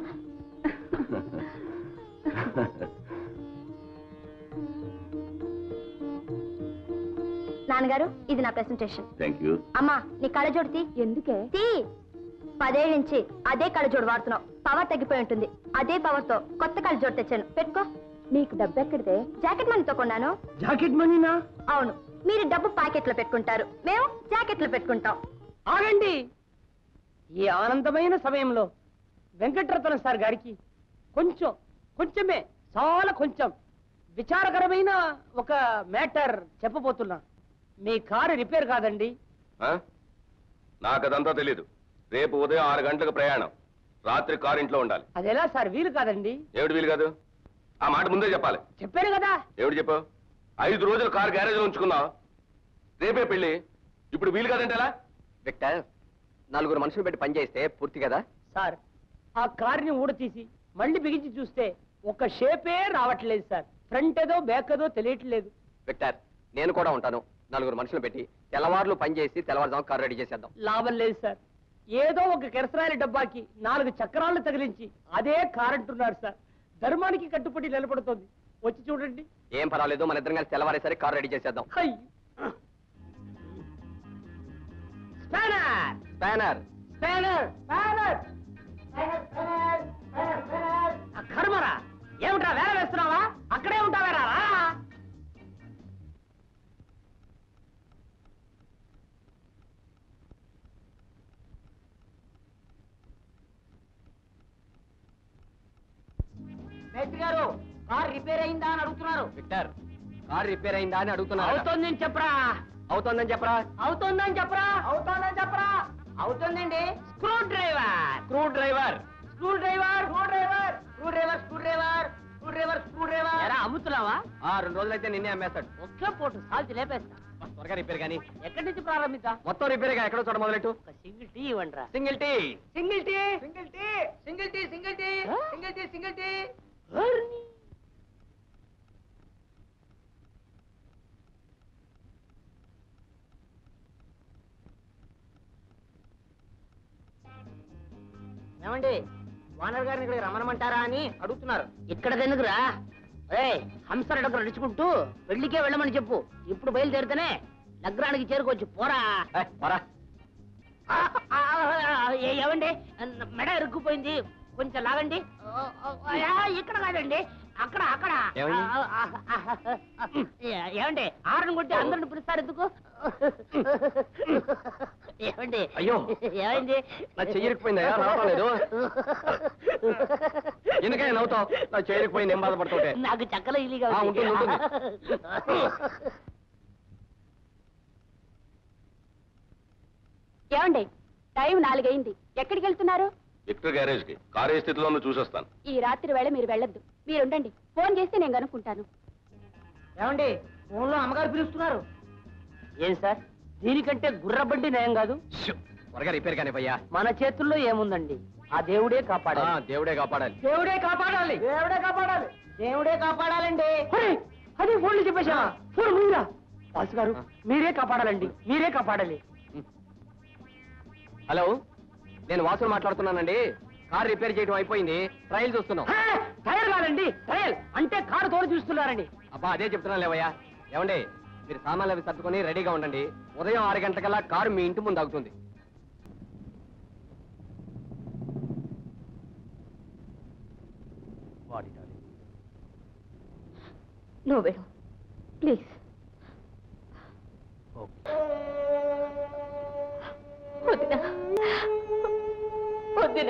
నాన్నగారు ఇది నా ప్రెసెంటేషన్ థ్యాంక్ యూ అమ్మా నీ కళ్ళజోడు తీ ఎందుకే తీ పదేళ్ళ నుంచి అదే కళ్ళజోడు వాడుతున్నావు పవర్ తగ్గిపోయి ఉంటుంది అదే పవర్ తో కొత్త కళ్ళజోడు తెచ్చాను పెట్టుకో నీకు డబ్బు ఎక్కడిదే జాకెట్ మనీతో కొన్నాను జాకెట్ మనీనా అవును మీరు డబ్బు ప్యాకెట్లో పెట్టుకుంటారు మేము జాకెట్లో పెట్టుకుంటాం ఆగండి ఈ ఆనందమైన సమయంలో వెంకటరత్న సార్ గారికి కొంచెం కొంచెమే చాలా కొంచెం విచారకరమైన ఒక మ్యాటర్ చెప్పబోతున్నా మీ కారు రిపేర్ కాదండి ఆ? నాకు అదంతా తెలీదు రేపు ఉదయం ఆరు గంటలకు ప్రయాణం రాత్రి కారు ఇంట్లో ఉండాలి అది ఎలా సార్ వీలు కాదండి ఏమిటి వీలు కాదు ఆ మాట ముందే చెప్పాలి చెప్పాను కదా ఏమిటి చెప్పావు ఐదు రోజులు కారు గ్యారేజ్ ఉంచుకున్నావు రేపే పెళ్లి ఇప్పుడు వీలు కాదంటే ఎలా విక్టర్ నలుగురు మనుషులు పెట్టి పని చేస్తే పూర్తి కదా సార్ ఆ కారుని ఊడతీసి మళ్ళీ బిగించి చూస్తే ఒక షేపే రావట్లేదు సార్ ఫ్రంట్ ఏదో బ్యాక్ ఏదో తెలియట్లేదు విక్టర్ నేను కూడా ఉంటాను నలుగురు మనుషులు పెట్టి తెల్లవారులు పని చేసి తెల్లవారుజాము కారు రెడీ చేసేద్దాం లాభం లేదు సార్ ఏదో ఒక కిరసనాయల డబ్బాకి నాలుగు చక్రాలను తగిలించి అదే కారంటున్నారు సార్ ధర్మానికి కట్టుబడి నిలబడుతోంది వచ్చి చూడండి ఏం పర్వాలేదు మన ఇద్దరం కలిసి తెల్లవారేసరికి కారు రెడీ చేసేద్దాం హై. Spanner spanner spanner spanner spanner, spanner, spanner, spanner. ఆ కర్మరా ఏమిట్రా వేల వేస్తున్నావా అక్కడే ఉంటావేరా రా. మేస్త్రి గారు కార్ రిపేర్ అయిందా అని అడుగుతున్నారు విక్టర్ కారు రిపేర్ అయిందా అని అడుగుతున్నారు అవుతుందని చెప్పరా అవుతోందని చెప్పరా అవుతుందని చెప్పరా అవుతుందని చెప్పరా అవుతుందండి screwdriver screwdriver screwdriver screwdriver screwdriver screwdriver screwdriver screwdriver ఎరా అమ్ముతున్నావా ఆ రెండు రోజులైతే నిన్నే అమ్మేస్తాడు ఒకే పోటు సాల్చి లేపేస్తా బస్ త్వరగా రిపేర్ కానీ ఎక్కడి నుంచి ప్రారంభిద్దాం మొత్తం రిపేర్ గా ఎక్కడో చోట మొదలెట్టు ఒక సింగిల్ టీ ఇవ్వండి single tea single tea single tea single tea single tea single tea single tea ఏమండి వానర్ గారిని ఇక్కడ రమ్మనమంటారా అని అడుగుతున్నారు ఇక్కడ ఎందుకురా ఏ హంసర దగ్గర నడుచుకుంటూ పెళ్లికే వెళ్ళమని చెప్పు ఇప్పుడు బయలుదేరితేనే నగరానికి చేరుకోవచ్చు పోరా ఏ, పోరా. ఆ, ఆ, ఆ, ఏ- ఏమండి మెడ ఇరుక్కుపోయింది కొంచెం లాగండి ఓ, ఓ, ఆ, ఇక్కడ కాదండి అక్కడ అక్కడ ఏమైంది? ఆ, ఆ, ఆ, ఆ, ఏ- ఏమండి ఆరుని కొట్టి అందరిని పిలుస్తారు ఎందుకు ఏమండి అయ్యో. ఏమైంది నా చెయ్యి ఇరుక్కుపోయిందయ్యా, రావడం లేదు. ఎందుకయ్యా నవ్వుతావు నా చేరిపోయింది ఏం బాధపడుతుంటే నాకు చక్కల ఇల్లిగా ఆ, ఉంది. ఉంటుంది, ఉంటుంది. ఏమండి టైం నాలుగైంది ఎక్కడికి వెళ్తున్నారు విక్టర్ గ్యారేజ్ కి కారు ఏ స్థితిలో ఉందో చూసొస్తాను ఈ రాత్రి వేళ మీరు వెళ్ళొద్దు మీరుండండి ఫోన్ చేస్తే నేను కనుక్కుంటాను ఏమండి ఫోన్లో అమ్మగారు పిలుస్తున్నారు ఏం సార్ దీనికంటే గుర్రబండి నయం కాదు శ్శ్, త్వరగా రిపేర్ కానీ భయ్యా మన చేతుల్లో ఏముందండి ఆ దేవుడే ఆ, కాపాడాలి దేవుడే కాపాడాలి దేవుడే కాపాడాలి దేవుడే కాపాడాలి దేవుడే కాపాడాలండి అది ఫోన్లు చెప్పేశా ఫోన్ మీరా వాసు గారు మీరే కాపాడాలండి మీరే కాపాడాలి హలో నేను వాసుని మాట్లాడుతున్నానండి కార్ రిపేర్ చేయడం అయిపోయింది ట్రయల్ చూస్తున్నాం హే, టైర్ కాదండి ట్రయల్ అంటే కారు తోడు చూస్తున్నారండి అబ్బా అదే చెప్తున్నాను లేవయ్యా ఏమండి మీరు సామాన్లు అవి సర్దుకొని రెడీగా ఉండండి ఉదయం ఆరు గంటలకల్లా కారు మీ ఇంటి ముందు ఆగుతుంది నువ్వు వెళ్ళు ప్లీజ్ వదినా వదినా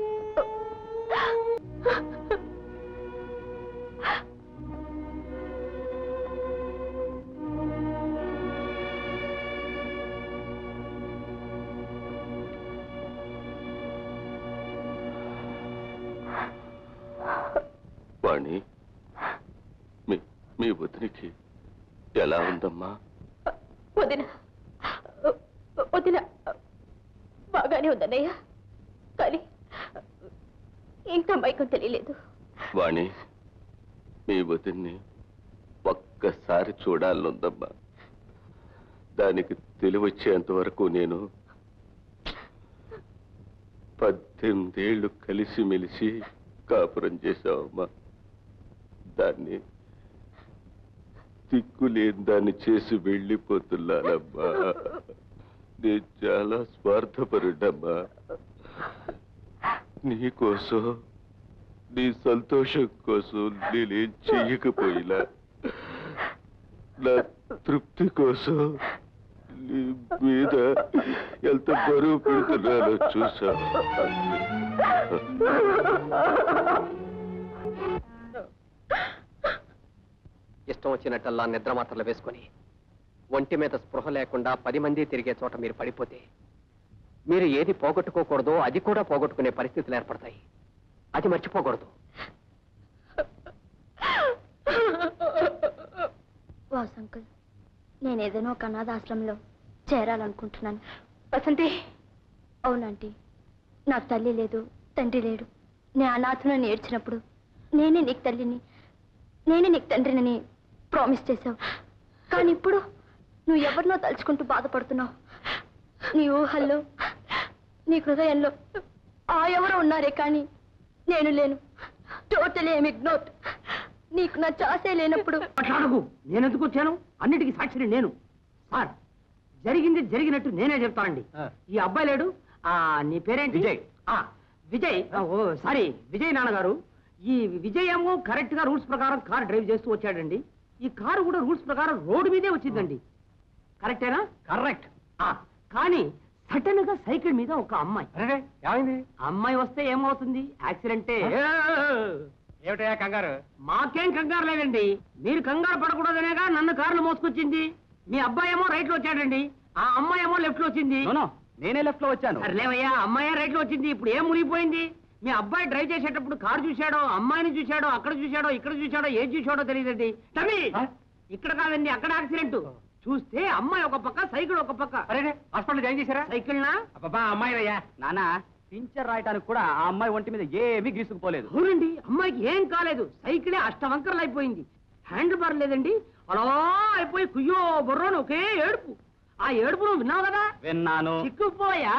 వాణి మీ మీ వదినికి ఎలా ఉందమ్మా వదిన వదిన బాగానే ఉందన్నయ్య కానీ ఇంకా మైకం తెలియలేదు వాణి మీ వదిన్ని ఒక్కసారి చూడాలనుందమ్మా దానికి తెలివచ్చేంత వరకు నేను పద్దెనిమిదేళ్లు కలిసిమెలిసి కాపురం చేశావమ్మా దాన్ని దిక్కులేని దాన్ని చేసి వెళ్ళిపోతున్నానమ్మా నేను చాలా స్వార్థపరుడమ్మా నీకోసం నీ సంతోషం కోసం నేనేం చెయ్యకపోయినా నా తృప్తి కోసం నీ మీద ఎంత బరువు పెడుతున్నానో చూసా ఇష్టం వచ్చినట్టల్లా నిద్ర మాత్రలు వేసుకొని ఒంటి మీద స్పృహ లేకుండా పది మంది తిరిగే చోట మీరు పడిపోతే మీరు ఏది పోగొట్టుకోకూడదో అది కూడా పోగొట్టుకునే పరిస్థితులు ఏర్పడతాయి అది మర్చిపోకూడదు వాస్ అంకుల్ నేను ఏదైనా ఒక అనాథాశ్రమంలో చేరాలనుకుంటున్నాను వసంతి అవునంటీ నాకు తల్లి లేదు తండ్రి లేడు నేను అనాథను ఏడ్చినప్పుడు నేనే నీకు తల్లిని నేనే నీకు తండ్రినని ప్రామిస్ చేశావు కానీ ఇప్పుడు నువ్వు ఎవరినో తలుచుకుంటూ బాధపడుతున్నావు నీ ఊహల్లో నీ హృదయంలో ఆ ఎవరో ఉన్నారే కానీ నేను లేను టోటలీ ఏమి ఇగ్నోర్ నీకు నా చాసే లేనప్పుడు మాట్లాడకు నేనెందుకు వచ్చాను అన్నిటికీ సాక్షిని నేను సార్ జరిగింది జరిగినట్టు నేనే చెప్తానండి ఈ అబ్బాయి లేడు ఆ నీ పేరేంటి విజయ్. ఆ విజయ్ ఆ, ఓ సారీ విజయ్ నాన్నగారు ఈ విజయ్ ఏమో కరెక్ట్ గా రూల్స్ ప్రకారం కార్ డ్రైవ్ చేస్తూ వచ్చాడండి ఈ కారు కూడా రూల్స్ ప్రకారం రోడ్డు మీదే వచ్చిందండి కరెక్టేనా కరెక్ట్ ఆ, కానీ సడన్ గా సైకిల్ మీద ఒక అమ్మాయి ఏమైంది అమ్మాయి వస్తే ఏమవుతుంది యాక్సిడెంటే ఏమిటయా కంగారు మాకేం కంగారు లేదండి మీరు కంగారు పడకూడదనేగా నన్ను కారులో మోసుకొచ్చింది మీ అబ్బాయి ఏమో రైట్ లో వచ్చాడండి ఆ అమ్మాయి ఏమో లెఫ్ట్ లో వచ్చింది నేనే లెఫ్ట్ లో వచ్చాను సర్లేవయ్యా అమ్మాయి రైట్ లో వచ్చింది ఇప్పుడు ఏం మునిగిపోయింది మీ అబ్బాయి డ్రైవ్ చేసేటప్పుడు కారు చూశాడో అమ్మాయిని చూశాడో అక్కడ చూశాడో ఇక్కడ చూశాడో ఏది చూశాడో తెలియదండి తమ్మి ఇక్కడ కాదండి అక్కడ యాక్సిడెంట్ చూస్తే అమ్మాయి ఒక పక్క సైకిల్ ఒక పక్క అరే హాస్పిటల్ జాయిన్ చేశారా సైకిల్ నా అబ్బా అమ్మాయి అయ్యా నాన్న పించర్ రాయటానికి కూడా ఆ అమ్మాయి ఒంటి మీద ఏమీ గీసుకుపోలేదు అవునండి అమ్మాయికి ఏం కాలేదు సైకిలే అష్టవంకరలు అయిపోయింది హ్యాండిల్ బార్ లేదండి అలా అయిపోయి కుయ్యో బుర్రోని ఒకే ఏడుపు ఆ ఏడుపు నువ్వు విన్నావు కదా విన్నాను చిక్కుపోయా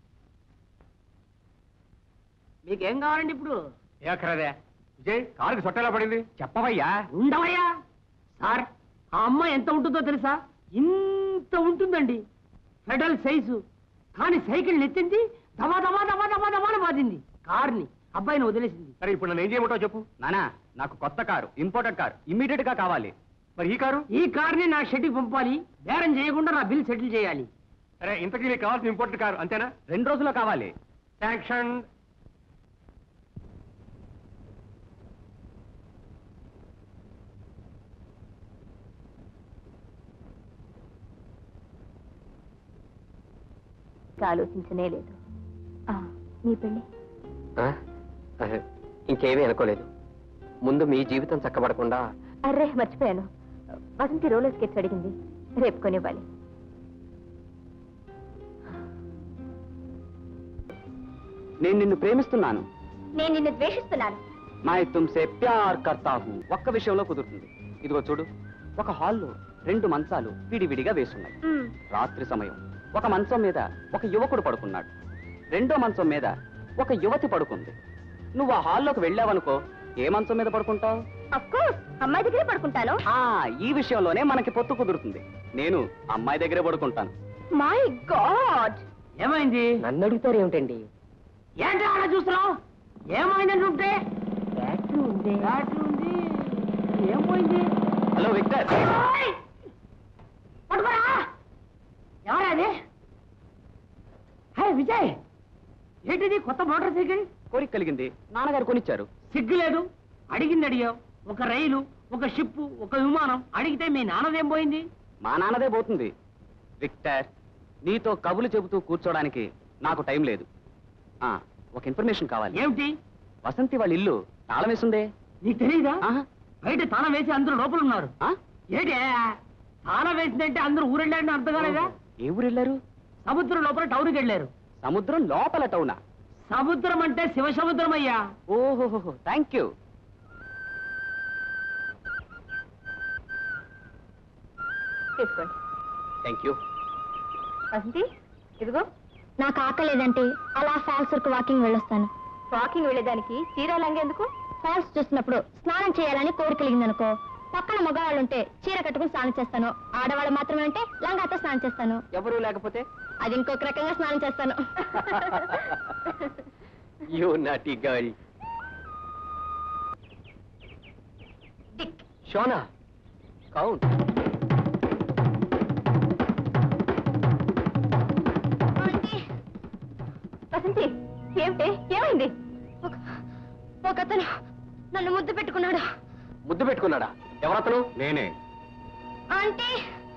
మీకేం కావాలండి ఇప్పుడు ఏకరదే విజయ్ కారుకి సొట్టెలా పడింది చెప్పవయ్యా ఉండవయ్యా సార్ ఆ అమ్మాయి ఎంత ఉంటుందో తెలుసా ఇంత ఉంటుందండి ఫెడల్ సైజు కానీ సైకిల్ నెత్తింది దవా దవా దవా దవా దవాని బాధింది కార్ని అబ్బాయిని వదిలేసింది సరే ఇప్పుడు నన్ను ఏం చేయమంటావు చెప్పు నానా నాకు కొత్త కారు ఇంపోర్టెడ్ కారు ఇమ్మీడియట్ గా కావాలి మరి ఈ కారు ఈ కార్ని నా షెడ్కి పంపాలి బేరం చేయకుండా నా బిల్ సెటిల్ చేయాలి సరే ఇంతకీ నీకు కావాల్సిన ఇంపార్టెంట్ కారు అంతేనా రెండు రోజుల్లో కావాలి శాంక్షన్ ఇంకా ఆలోచించనే లేదు ఆ, మీ పెళ్ళి ఆ? అహే, ఇంకేమీ అనుకోలేదు ముందు మీ జీవితం చక్కబడకుండా అర్రే మర్చిపోయాను వసంతి రోలర్ స్కెట్స్ అడిగింది రేపు కొనివ్వాలి నేను నిన్ను ప్రేమిస్తున్నాను నేను నిన్ను ద్వేషిస్తున్నాను మై తుమ్సే ప్యార్ కర్తా హూ ఒక్క విషయంలో కుదురుతుంది ఇదిగో చూడు ఒక హాల్లో రెండు మంచాలు విడివిడిగా వేసున్నాయి మ్, రాత్రి సమయం ఒక మంచం మీద ఒక యువకుడు పడుకున్నాడు రెండో మంచం మీద ఒక యువతి పడుకుంది నువ్వు ఆ హాల్లోకి వెళ్ళావనుకో ఏ మంచం మీద పడుకుంటావు అఫ్ కోర్స్ అమ్మాయి దగ్గరే పడుకుంటాను ఆ ఈ విషయంలోనే మనకి పొత్తు కుదురుతుంది నేను అమ్మాయి దగ్గరే పడుకుంటాను మై గాడ్ ఏమైంది నన్ను అడుగుతారు ఏమిటండి ఏంటి అలా చూస్తున్నావు ఏమైందని ఉంటే బ్యాటరీ ఉంది బ్యాటరీ ఉంది ఏం పోయింది హలో విక్టర్ ఓయ్! పట్టుకోరా ఎవరా అది హే విజయ్ ఏంటిది కొత్త మోటార్ సైకిల్ కోరిక కలిగింది నాన్నగారు కొనిచ్చారు సిగ్గు లేదు అడిగింది అడిగావు ఒక రైలు ఒక షిప్పు ఒక విమానం అడిగితే మీ నాన్నదేం పోయింది మా నాన్నదే పోతుంది విక్టర్ నీతో కబులు చెబుతూ కూర్చోడానికి నాకు టైం లేదు ఆ ఒక ఇన్ఫర్మేషన్ కావాలి ఏమిటి వసంతి వాళ్ళ ఇల్లు తాళం వేసుందే నీకు తెలియదా ఆహా, బయట తాళం వేసి అందరూ లోపల ఉన్నారు ఆ? ఏంటి తాళం వేసిందంటే అందరూ ఊరెళ్ళారని అర్థం కాలేదా ఏ ఊరు వెళ్ళారు సముద్రం లోపల టౌన్కి వెళ్ళారు సముద్రం లోపల టౌనా సముద్రం అంటే శివ సముద్రం అయ్యా ఓహోహో థ్యాంక్ యూ తీసుకోండి థ్యాంక్ యూ వసంతి ఇదిగో నాకు ఆకలేదంటే అలా ఫాల్స్ వరకు వాకింగ్ వెళ్ళొస్తాను వాకింగ్ వెళ్ళేదానికి చీర లంగేందుకు ఫాల్స్ చూసినప్పుడు స్నానం చేయాలని కోరిక కలిగిందనుకో పక్కన మగవాళ్ళు ఉంటే చీర కట్టుకుని స్నానం చేస్తాను ఆడవాళ్ళు మాత్రమే ఉంటే లంగాతో స్నానం చేస్తాను ఎవరు లేకపోతే అది ఇంకొక రకంగా స్నానం చేస్తాను యూ నాటి గర్ల్ డిక్ షోనా కౌంట్ ఆంటీ! వసంతి ఏమిటి ఏమైంది ఒక ఒక అతను నన్ను ముద్దు పెట్టుకున్నాడు ముద్దు పెట్టుకున్నాడా ఎవరతను నేనే ఆంటీ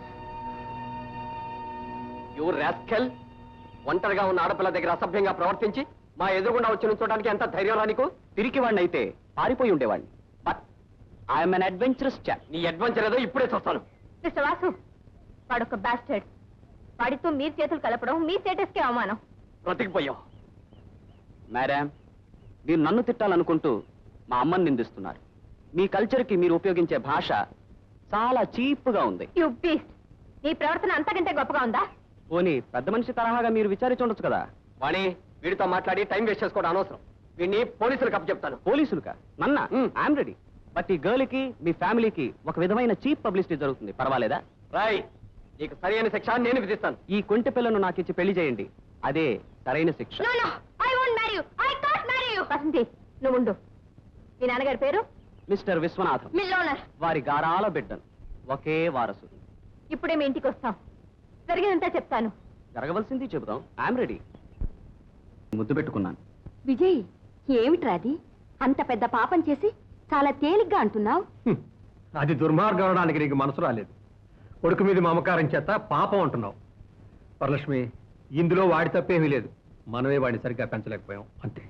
యూ రాస్కెల్ ఒంటరిగా ఉన్న ఆడపిల్ల దగ్గర అసభ్యంగా ప్రవర్తించి మా ఎదురుగుండా వచ్చి నుంచోడానికి ఎంత ధైర్యం రా నీకు తిరిగి వాడిని అయితే పారిపోయి ఉండేవాడిని but I'm an adventurous chap నీ అడ్వెంచర్ ఏదో ఇప్పుడే చూస్తాను మిస్టర్ వాసు వాడొక బ్యాస్టర్డ్ వాడితో మీరు చేతులు కలపడం మీ స్టేటస్కే అవమానం బ్రతికిపోయావు మేడం మీరు నన్ను తిట్టాలనుకుంటూ మా అమ్మని నిందిస్తున్నారు మీ కల్చర్కి మీరు ఉపయోగించే భాష చాలా చీప్గా ఉంది యు బీస్ట్ నీ ప్రవర్తన అంతకంటే గొప్పగా ఉందా పోనీ పెద్ద మనిషి తరహాగా మీరు విచారించుండొచ్చు కదా వాణి వీడితో మాట్లాడి టైం వేస్ట్ చేసుకోవడం అనవసరం వీడిని పోలీసులకు అప్పచెప్తాను పోలీసులుగా నన్న మ్. ఐఎమ్ రెడీ బట్ ఈ గర్ల్కి మీ ఫ్యామిలీకి ఒక విధమైన చీప్ పబ్లిసిటీ జరుగుతుంది పర్వాలేదా రాయ్ నీకు సరైన శిక్ష నేను విధిస్తాను ఈ కొంటె పిల్లను నాకు ఇచ్చి పెళ్లి చేయండి అదే సరైన శిక్ష no no I won't marry you I can't marry you Vasanthi నువ్వు ఉండు మీ నాన్నగారి పేరు మిస్టర్ విశ్వనాథం మిల్లోనర్ వారి గారాల బిడ్డను ఒకే వారసుడు ఇప్పుడే మీ ఇంటికి వస్తాం జరిగినంతా చెప్తాను జరగవలసింది చెబుదాం ఐఎమ్ రెడీ ముద్దు పెట్టుకున్నాను విజయ్ ఏమిట్రా అది అంత పెద్ద పాపం చేసి చాలా తేలిగ్గా అంటున్నావు హ్మ్. అది దుర్మార్గం అవడానికి నీకు మనసు రాలేదు కొడుకు మీద మమకారం చేత పాపం అంటున్నావు వరలక్ష్మి ఇందులో వాడి తప్పేమీ లేదు మనమే వాడిని సరిగ్గా పెంచలేకపోయాం అంతే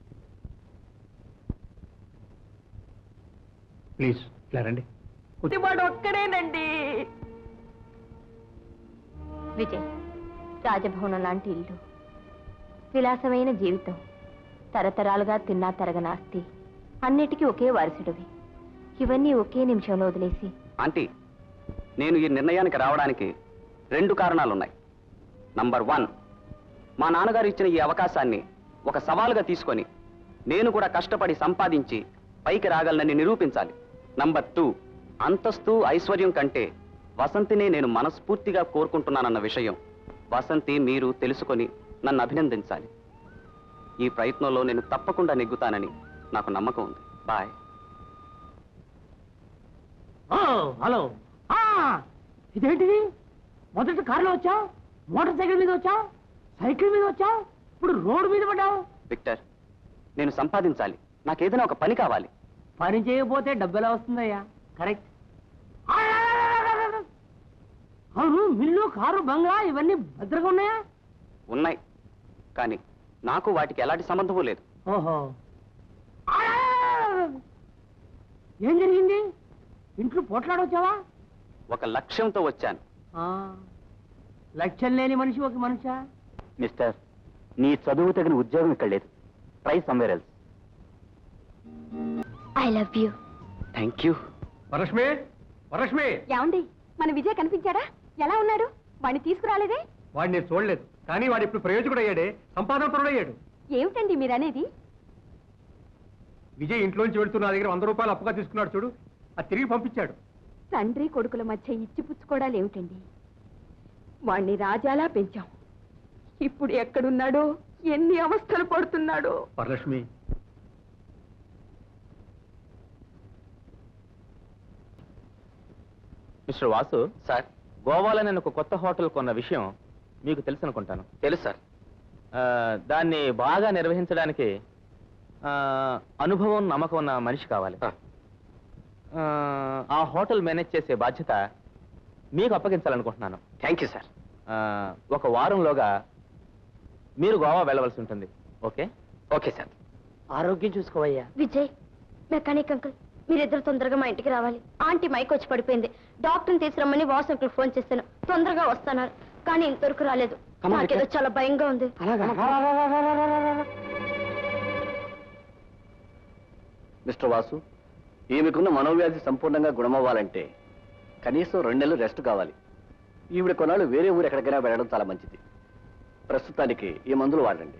ప్లీజ్ ఇలా రండి కూర్చో. వాడు ఒక్కడేనండి విజయ్ రాజభవనం లాంటి ఇల్లు విలాసమైన జీవితం తరతరాలుగా తిన్నా తరగని ఆస్తి అన్నిటికీ ఒకే వారసుడివి ఇవన్నీ ఒకే నిమిషంలో వదిలేసి ఆంటీ నేను ఈ నిర్ణయానికి రావడానికి రెండు కారణాలున్నాయి నంబర్ వన్ మా నాన్నగారు ఇచ్చిన ఈ అవకాశాన్ని ఒక సవాలుగా తీసుకొని నేను కూడా కష్టపడి సంపాదించి పైకి రాగలనని నిరూపించాలి నంబర్ టూ అంతస్తు ఐశ్వర్యం కంటే వసంతిని నేను మనస్ఫూర్తిగా కోరుకుంటున్నానన్న విషయం వసంతి మీరు తెలుసుకొని నన్ను అభినందించాలి ఈ ప్రయత్నంలో నేను తప్పకుండా నెగ్గుతానని నాకు నమ్మకం ఉంది బాయ్ ఓ హలో ఆ, ఇదేంటిది మొదట కారులో వచ్చావు మోటార్ సైకిల్ మీద వచ్చావు సైకిల్ మీద వచ్చావు ఇప్పుడు రోడ్డు మీద పడ్డావు విక్టర్ నేను సంపాదించాలి నాకేదైనా ఒక పని కావాలి పని చేయకపోతే డబ్బు ఎలా వస్తుందయ్యా కరెక్ట్ అవును మిల్లు కారు బంగ్లా ఇవన్నీ భద్రంగా ఉన్నాయా ఉన్నాయి కానీ నాకు వాటికి ఎలాంటి సంబంధము లేదు ఓహో ఏం జరిగింది ఇంట్లో పోట్లాడొచ్చావా ఒక లక్ష్యంతో వచ్చాను ఆ, లక్ష్యం లేని మనిషి ఒక మనిషా మిస్టర్ నీ చదువు తగిన ఉద్యోగం ఇక్కడ లేదు try somewhere else I love you thank you Varalakshmi Varalakshmi ఏమండి మన విజయ్ కనిపించాడా ఎలా ఉన్నాడు వాడిని తీసుకురాలేదే వాడిని నేను చూడలేదు కానీ వాడు ఇప్పుడు ప్రయోజకుడు అయ్యాడే సంపాదన పరుడు అయ్యాడు ఏమిటండి మీరనేది విజయ్ ఇంట్లోంచి వెళ్తూ నా దగ్గర వంద రూపాయలు అప్పుగా తీసుకున్నాడు చూడు అది తిరిగి పంపించాడు తండ్రి కొడుకుల మధ్య ఇచ్చిపుచ్చుకోవడాలు ఏమిటండి వాణ్ణి రాజాలా పెంచాం ఇప్పుడు ఎక్కడున్నాడో ఎన్ని అవస్థలు పడుతున్నాడో వరలక్ష్మి మిస్టర్ వాసు సార్ గోవాలో నేను ఒక కొత్త హోటల్ కొన్న విషయం మీకు తెలుసు అనుకుంటాను తెలుసు సార్ ఆ, దాన్ని బాగా నిర్వహించడానికి ఆ, అనుభవం నమ్మకం ఉన్న మనిషి కావాలి ఆ. ఆ, ఆ హోటల్ మేనేజ్ చేసే బాధ్యత మీకు అప్పగించాలనుకుంటున్నాను థ్యాంక్ యూ సార్ ఆ, ఒక వారంలోగా మీరు గోవా వెళ్ళవలసి ఉంటుంది ఓకే ఓకే సార్ ఆరోగ్యం చూసుకోవయ్యా విజయ్ మెకానిక్ అంకుల్ మీరిద్దరు తొందరగా మా ఇంటికి రావాలి ఆంటీ మైక్ వచ్చి పడిపోయింది డాక్టర్ని తీసుకురమ్మని వాసు అంకుల్ ఫోన్ చేశాను తొందరగా వస్తున్నారు కానీ ఇంతవరకు రాలేదు నాకేదో చాలా భయంగా ఉంది మిస్టర్ వాసు ఈమెకున్న మనోవ్యాధి సంపూర్ణంగా గుణమవ్వాలంటే కనీసం రెండు నెలలు రెస్ట్ కావాలి ఈవిడ కొన్నాళ్ళు వేరే ఊరు ఎక్కడికైనా వెళ్ళడం చాలా మంచిది ప్రస్తుతానికి ఈ మందులు వాడండి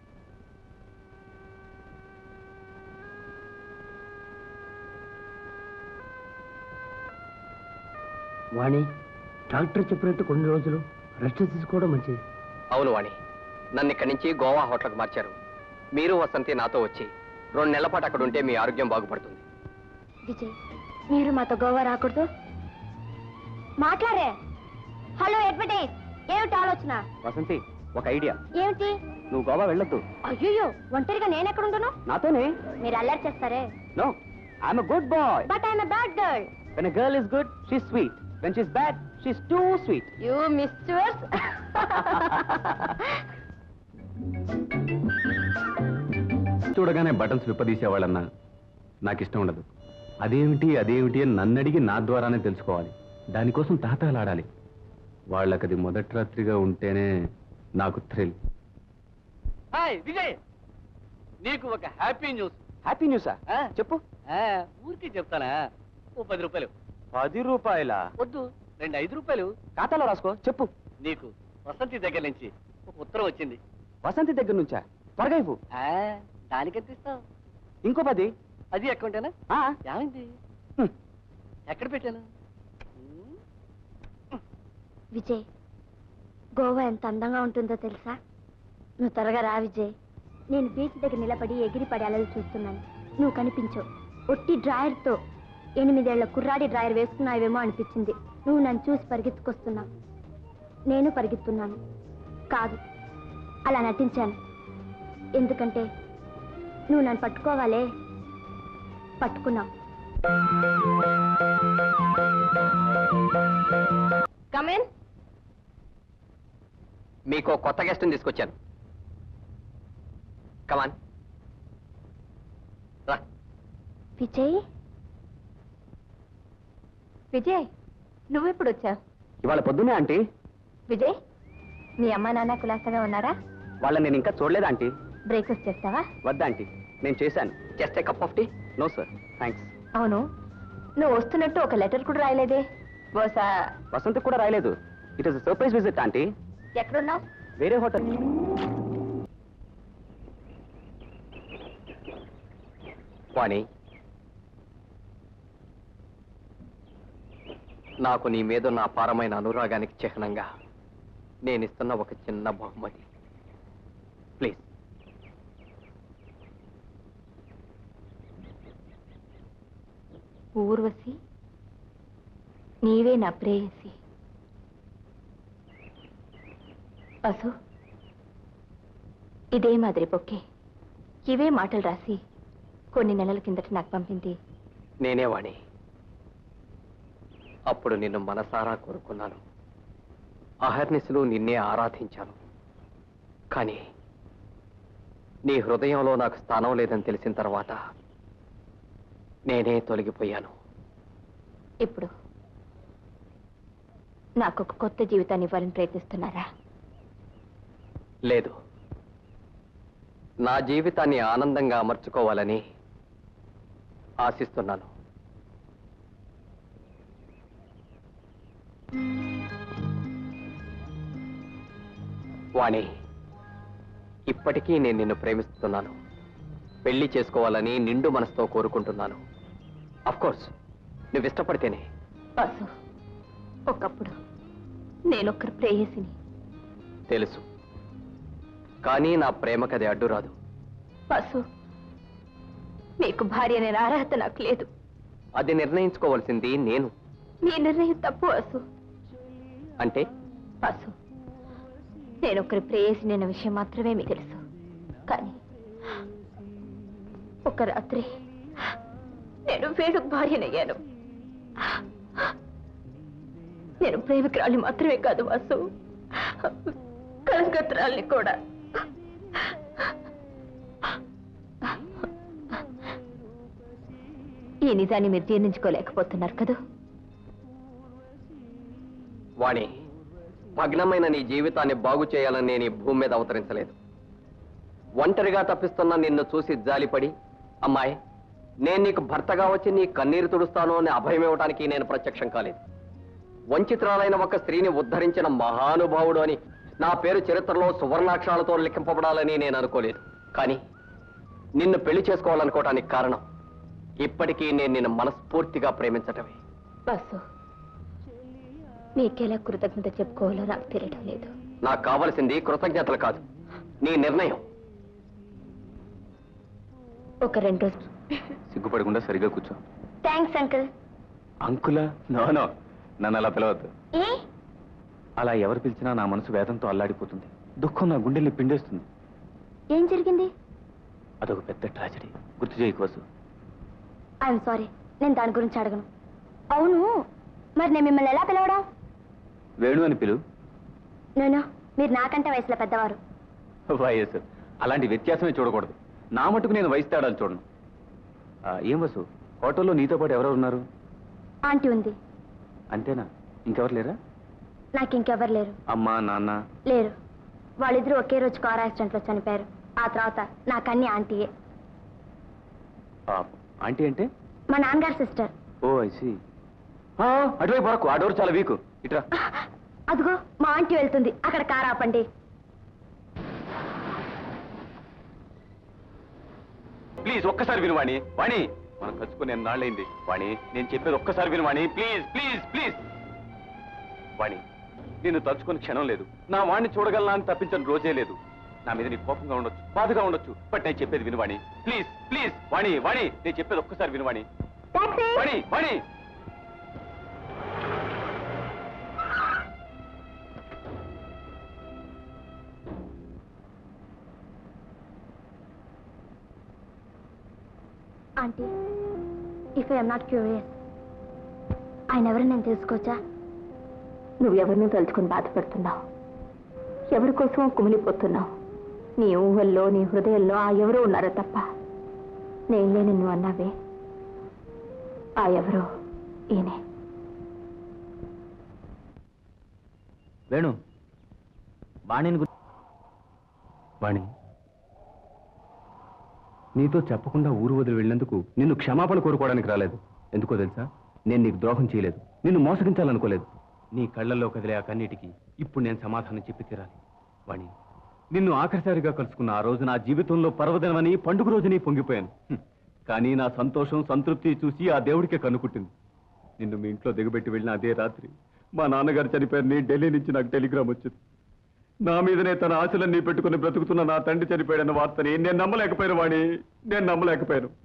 వాణి డాక్టర్ చెప్పినట్టు కొన్ని రోజులు రెస్ట్ తీసుకోవడం మంచిది అవును వాణి నన్ను ఇక్కడి నుంచి గోవా హోటల్కి మార్చారు మీరు వసంతి నాతో వచ్చి రెండు నెలల పాటు అక్కడ ఉంటే మీ ఆరోగ్యం బాగుపడుతుంది విజయ్ మీరు మాతో గోవా రాకూడదు మాట్లాడే హలో అడ్వర్టైజ్ ఏమిటి ఆలోచన వసంతి ఒక ఐడియా ఏమిటి నువ్వు గోవా వెళ్ళొద్దు అయ్యో ఒంటరిగా నేను ఎక్కడ ఉండను నాతోనే మీరు అల్లరి చేస్తారే no I'm good boy but I'm bad girl When a girl is good, she's sweet. When she's bad, she's too sweet. You misters చూడగానే బటన్స్ విప్పదీసేవాళ్ళన్నా నాకు ఇష్టం ఉండదు అదేమిటి అదేమిటి అని నన్ను అడిగి నా ద్వారానే తెలుసుకోవాలి దానికోసం తాతాలాడాలి వాళ్ళకది మొదటి రాత్రిగా ఉంటేనే నాకు థ్రిల్ హాయ్ విజయ్ నీకు ఒక హ్యాపీ న్యూస్ హ్యాపీ న్యూసా ఆ? చెప్పు ఆ, ఊరికే చెప్తానా ఓ పది రూపాయలు పది రూపాయల వద్దు రెండు ఐదు రూపాయలు ఖాతాలో రాసుకో చెప్పు నీకు వసంతి దగ్గర నుంచి ఒక ఉత్తరం వచ్చింది వసంతి దగ్గర నుంచా త్వరగా ఇవ్వు ఆ, దానికెంత ఇస్తావు ఇంకో పది అది అకౌంటేనా ఆ, ఏమైంది హ్మ్. ఎక్కడ పెట్టాను విజయ్ గోవా ఎంత అందంగా ఉంటుందో తెలుసా నువ్వు త్వరగా రా విజయ్ నేను బీచ్ దగ్గర నిలబడి ఎగిరి పడి అలలు చూస్తున్నాను నువ్వు కనిపించవు ఒట్టి డ్రాయర్తో ఎనిమిదేళ్ల కుర్రాడి డ్రాయర్ వేసుకున్నావేమో అనిపించింది నువ్వు నన్ను చూసి పరిగెత్తుకొస్తున్నావు నేను పరిగెత్తున్నాను కాదు అలా నటించాను ఎందుకంటే నువ్వు నన్ను పట్టుకోవాలే పట్టుకున్నావు కమేన్ మీకు కొత్త గెస్ట్ని తీసుకొచ్చాను కమాన్ రా విజయ్ విజయ్ నువ్వెప్పుడు వచ్చావు ఇవాళ పొద్దునే ఆంటీ విజయ్ మీ అమ్మ నాన్న కులాసగా ఉన్నారా వాళ్ళని నేను ఇంకా చూడలేదా ఆంటీ బ్రేక్ఫాస్ట్ చేస్తావా వద్దా ఆంటీ నేను చేశాను just a cup of tea no sir thanks అవును నువ్వు వస్తున్నట్టు ఒక లెటర్ కూడా రాయలేదే బహుశా వసంత్ కూడా రాయలేదు it is surprise visit aunty ఎక్కడున్నావు వేరే హోటల్ వాణి నాకు నీ మీద నా అపారమైన అనురాగానికి చిహ్నంగా నేను ఇస్తున్న ఒక చిన్న బహుమతి ప్లీజ్ ఊర్వశి నీవే నా ప్రేయసి అసు ఇదే మాదిరి బొక్కే ఇవే మాటలు రాసి కొన్ని నెలల కిందట నాకు పంపింది నేనే వాణి అప్పుడు నిన్ను మనసారా కోరుకున్నాను అహర్నిశలు నిన్నే ఆరాధించాను కానీ నీ హృదయంలో నాకు స్థానం లేదని తెలిసిన తర్వాత నేనే తొలగిపోయాను ఇప్పుడు నాకు ఒక కొత్త జీవితాన్ని ఇవ్వాలని ప్రయత్నిస్తున్నారా లేదు నా జీవితాన్ని ఆనందంగా అమర్చుకోవాలని ఆశిస్తున్నాను వాణి ఇప్పటికీ నేను నిన్ను ప్రేమిస్తున్నాను పెళ్లి చేసుకోవాలని నిండు మనసుతో కోరుకుంటున్నాను కోర్స్ నువ్వు ఇష్టపడితేనే వాసు ఒకప్పుడు నేనొక్కరు ప్రేయసిని తెలుసు కానీ నా ప్రేమకది అడ్డురాదు వాసు మీకు భార్య అనే అర్హత నాకు లేదు అది నిర్ణయించుకోవాల్సింది నేను మీ నిర్ణయం తప్పు వాసు అంటే వాసు నేనొక్కరి ప్రేయసి అనే విషయం మాత్రమే మీకు తెలుసు కానీ ఒక రాత్రి నేను వేణుకు భార్యనయ్యాను నేను ప్రేమికురాలి మాత్రమే కాదు వాసు కలంకత్రాల్ని కూడా ఈ నిజాన్ని మీరు జీర్ణించుకోలేకపోతున్నారు కదా వాణి భగ్నమైన నీ జీవితాన్ని బాగు చేయాలని నేను ఈ భూమి మీద అవతరించలేదు ఒంటరిగా తప్పిస్తున్న నిన్ను చూసి జాలిపడి అమ్మాయి నేను నీకు భర్తగా వచ్చి నీ కన్నీరు తుడుస్తాను అని అభయం ఇవ్వడానికి నేను ప్రత్యక్షం కాలేదు వంచితురాలైన ఒక స్త్రీని ఉద్ధరించిన మహానుభావుడు అని నా పేరు చరిత్రలో సువర్ణాక్షరాలతో లిఖింపబడాలని నేను అనుకోలేదు కానీ నిన్ను పెళ్లి చేసుకోవాలనుకోవటానికి కారణం ఇప్పటికీ నేను నిన్ను మనస్ఫూర్తిగా ప్రేమించటమే బస్సు మీకెలా కృతజ్ఞత చెప్పుకోవాలో నాకు తెలియడం లేదు నాకు కావలసింది కృతజ్ఞతలు కాదు నీ నిర్ణయం ఒక రెండు రోజులు సిగ్గుపడకుండా సరిగా కూర్చో థ్యాంక్స్ అంకుల్ అంకులా నో నో నన్ను అలా పిలవద్దు ఏ అలా ఎవరు పిలిచినా నా మనసు వేదంతో అల్లాడిపోతుంది దుఃఖం నా గుండెల్ని పిండేస్తుంది ఏం జరిగింది అదొక పెద్ద ట్రాజడీ గుర్తు చేయకోసు ఐఎమ్ సారీ నేను దాని గురించి అడగను అవును మరి నేను మిమ్మల్ని ఎలా పిలవడం వేణు అని పిలు నేను మీరు నాకంటే వయసులో పెద్దవారు వయస్సు అలాంటి వ్యత్యాసమే చూడకూడదు నా మటుకు నేను వయసు తేడాలు చూడను ఆ, ఏం వసు హోటల్లో నీతో పాటు ఎవరెవరు ఉన్నారు ఆంటీ ఉంది అంతేనా ఇంకెవరు లేరా నాకు ఇంకెవరు లేరు అమ్మా నాన్న లేరు వాళ్ళిద్దరూ ఒకే రోజు కార్ యాక్సిడెంట్ లో చనిపోయారు ఆ తర్వాత నాకన్నీ ఆంటీయే పాపం ఆంటీ అంటే మా నాన్నగారు సిస్టర్ ఓ ఐసి అటువైపు వరకు ఆ డోర్ చాలా వీకు ఇట్రా అదిగో మా ఆంటీ వెళ్తుంది అక్కడ కార్ ఆపండి ప్లీజ్ ఒక్కసారి విను వాణి వాణి మనం కలుసుకుని నాళ్ళైంది వాణి నేను చెప్పేది ఒక్కసారి విను Vani please please please Vani నిన్ను తలుచుకుని క్షణం లేదు నా వాణ్ణి చూడగలనా అని తప్పించని రోజే లేదు నా మీద నీకు కోపంగా ఉండొచ్చు బాధగా ఉండొచ్చు బట్ నేను చెప్పేది విను వాణి ప్లీజ్ ప్లీజ్ వాణి వాణి నేను చెప్పేది ఒక్కసారి విను Vani taxi Vani Vani aunty if I'm not curious ఆయన ఎవరు నేను తెలుసుకోవచ్చా నువ్వెవరిని తలుచుకొని బాధపడుతున్నావు ఎవరి కోసం కుమిలిపోతున్నావు నీ ఊహల్లో నీ హృదయంలో ఆ ఎవరో ఉన్నారో తప్ప నేను లేని నువ్వు అన్నావే ఆ ఎవరో ఈయనే వేణు వాణిని గురించి వాణి నీతో చెప్పకుండా ఊరు వదిలి వెళ్ళినందుకు నిన్ను క్షమాపణ కోరుకోవడానికి రాలేదు ఎందుకో తెలుసా నేను నీకు ద్రోహం చేయలేదు నిన్ను మోసగించాలనుకోలేదు నీ కళ్ళల్లో కదిలే ఆ కన్నీటికి ఇప్పుడు నేను సమాధానం చెప్పి తీరాలి వాణి నిన్ను ఆఖరిసారిగా కలుసుకున్న ఆ రోజు నా జీవితంలో పర్వదినమని పండుగ రోజుని పొంగిపోయాను హ్మ్. కానీ నా సంతోషం సంతృప్తి చూసి ఆ దేవుడికే కన్నుకుట్టింది నిన్ను మీ ఇంట్లో దిగబెట్టి వెళ్ళిన అదే రాత్రి మా నాన్నగారు చనిపోయారని ఢిల్లీ నుంచి నాకు టెలిగ్రామ్ వచ్చింది నా మీదనే తన ఆశలన్నీ పెట్టుకుని బ్రతుకుతున్న నా తండ్రి చనిపోయాడన్న వార్తని నేను నమ్మలేకపోయాను వాణి నేను నమ్మలేకపోయాను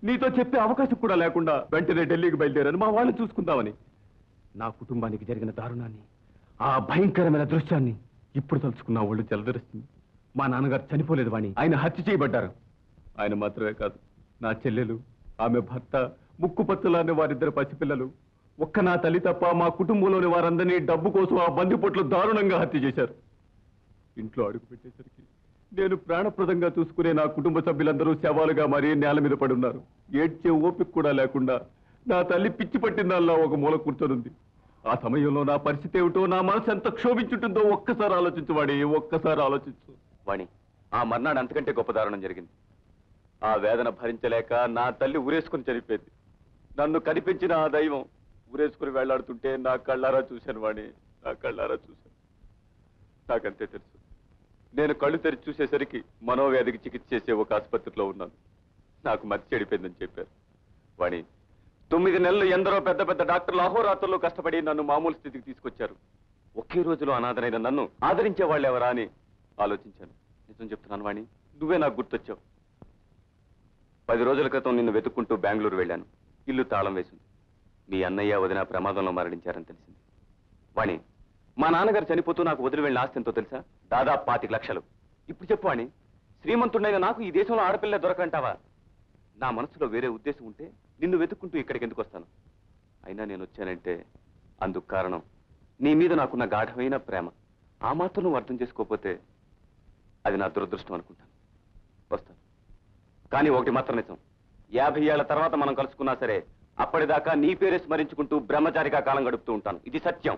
నీతో చెప్పే అవకాశం కూడా లేకుండా వెంటనే ఢిల్లీకి బయలుదేరాను మా వాళ్ళని చూసుకుందామని నా కుటుంబానికి జరిగిన దారుణాన్ని ఆ భయంకరమైన దృశ్యాన్ని ఇప్పుడు తలుచుకున్న ఒళ్ళు జలదరిస్తుంది మా నాన్నగారు చనిపోలేదు వాణి ఆయన హత్య చేయబడ్డారు ఆయన మాత్రమే కాదు నా చెల్లెలు ఆమె భర్త ముక్కు పచ్చలాని వారిద్దరు పసిపిల్లలు ఒక్క నా తల్లి తప్ప మా కుటుంబంలోని వారందరినీ డబ్బు కోసం ఆ బందిపోట్లు దారుణంగా హత్య చేశారు ఇంట్లో అడుగు పెట్టేసరికి నేను ప్రాణప్రదంగా చూసుకునే నా కుటుంబ సభ్యులందరూ శవాలుగా మారి నేల మీద పడున్నారు ఏడ్చే ఓపిక కూడా లేకుండా నా తల్లి పిచ్చి పట్టిందల్లా ఒక మూల కూర్చొనుంది ఆ సమయంలో నా పరిస్థితి ఏమిటో నా మనసు ఎంత క్షోభించుంటుందో ఒక్కసారి ఆలోచించు వాడి ఒక్కసారి ఆలోచించు వాణి ఆ మర్నాడు అంతకంటే గొప్ప దారుణం జరిగింది ఆ వేదన భరించలేక నా తల్లి ఊరేసుకుని చనిపోయింది నన్ను కనిపించిన ఆ దైవం ఊరేసుకుని వెళ్లాడుతుంటే నా కళ్ళారా చూశాను వాణి నా కళ్ళారా చూశాను నాకంతే తెలుసు నేను కళ్ళు తెరిచి చూసేసరికి మనోవ్యాధికి చికిత్స చేసే ఒక ఆసుపత్రిలో ఉన్నాను నాకు మతి చెడిపోయిందని చెప్పారు వాణి తొమ్మిది నెలలు ఎందరో పెద్ద పెద్ద డాక్టర్లు అహోరాత్రులు కష్టపడి నన్ను మామూలు స్థితికి తీసుకొచ్చారు ఒకే రోజులో అనాథనైన నన్ను ఆదరించే వాళ్ళు ఎవరా అని ఆలోచించాను నిజం చెప్తున్నాను వాణి నువ్వే నాకు గుర్తొచ్చావు పది రోజుల క్రితం నిన్ను వెతుక్కుంటూ బెంగళూరు వెళ్ళాను ఇల్లు తాళం వేసింది మీ అన్నయ్య వదిన ప్రమాదంలో మరణించారని తెలిసింది వాణి మా నాన్నగారు చనిపోతూ నాకు వదిలి వెళ్ళిన ఆస్తి ఎంతో తెలుసా దాదాపు పాతిక లక్షలు ఇప్పుడు చెప్పు వాణి శ్రీమంతుడైన నాకు ఈ దేశంలో ఆడపిల్ల దొరకంటావా నా మనసులో వేరే ఉద్దేశం ఉంటే నిన్ను వెతుక్కుంటూ ఇక్కడికి ఎందుకు వస్తాను అయినా నేను వచ్చానంటే అందుకు కారణం నీ మీద నాకున్న గాఢమైన ప్రేమ ఆ మాత్రం నువ్వు అర్థం చేసుకోకపోతే అది నా దురదృష్టం అనుకుంటాను వస్తాను కానీ ఒకటి మాత్రం నిజం యాభై ఏళ్ల తర్వాత మనం కలుసుకున్నా సరే అప్పటిదాకా నీ పేరే స్మరించుకుంటూ బ్రహ్మచారిగా కాలం గడుపుతూ ఉంటాను ఇది సత్యం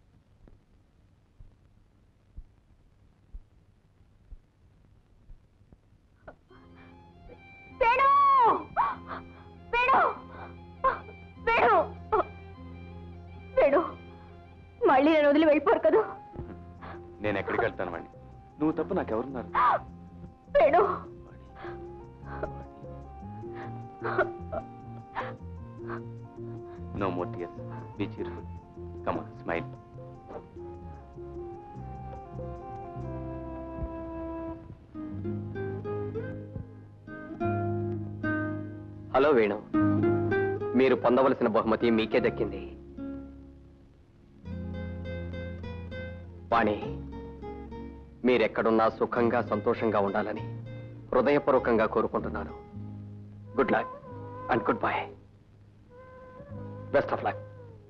వేణు వేణు వేణు వేణు మళ్ళీ నేను వదిలి వెళ్ళిపోరు కదా నేను ఎక్కడికి వెళ్తాను వాణ్ణి నువ్వు తప్ప నాకెవరున్నారు Venu no more tears be cheerful come on smile hello Venu మీరు పొందవలసిన బహుమతి మీకే దక్కింది వాణి మీరెక్కడున్నా సుఖంగా సంతోషంగా ఉండాలని హృదయపూర్వకంగా కోరుకుంటున్నాను good luck and goodbye best of luck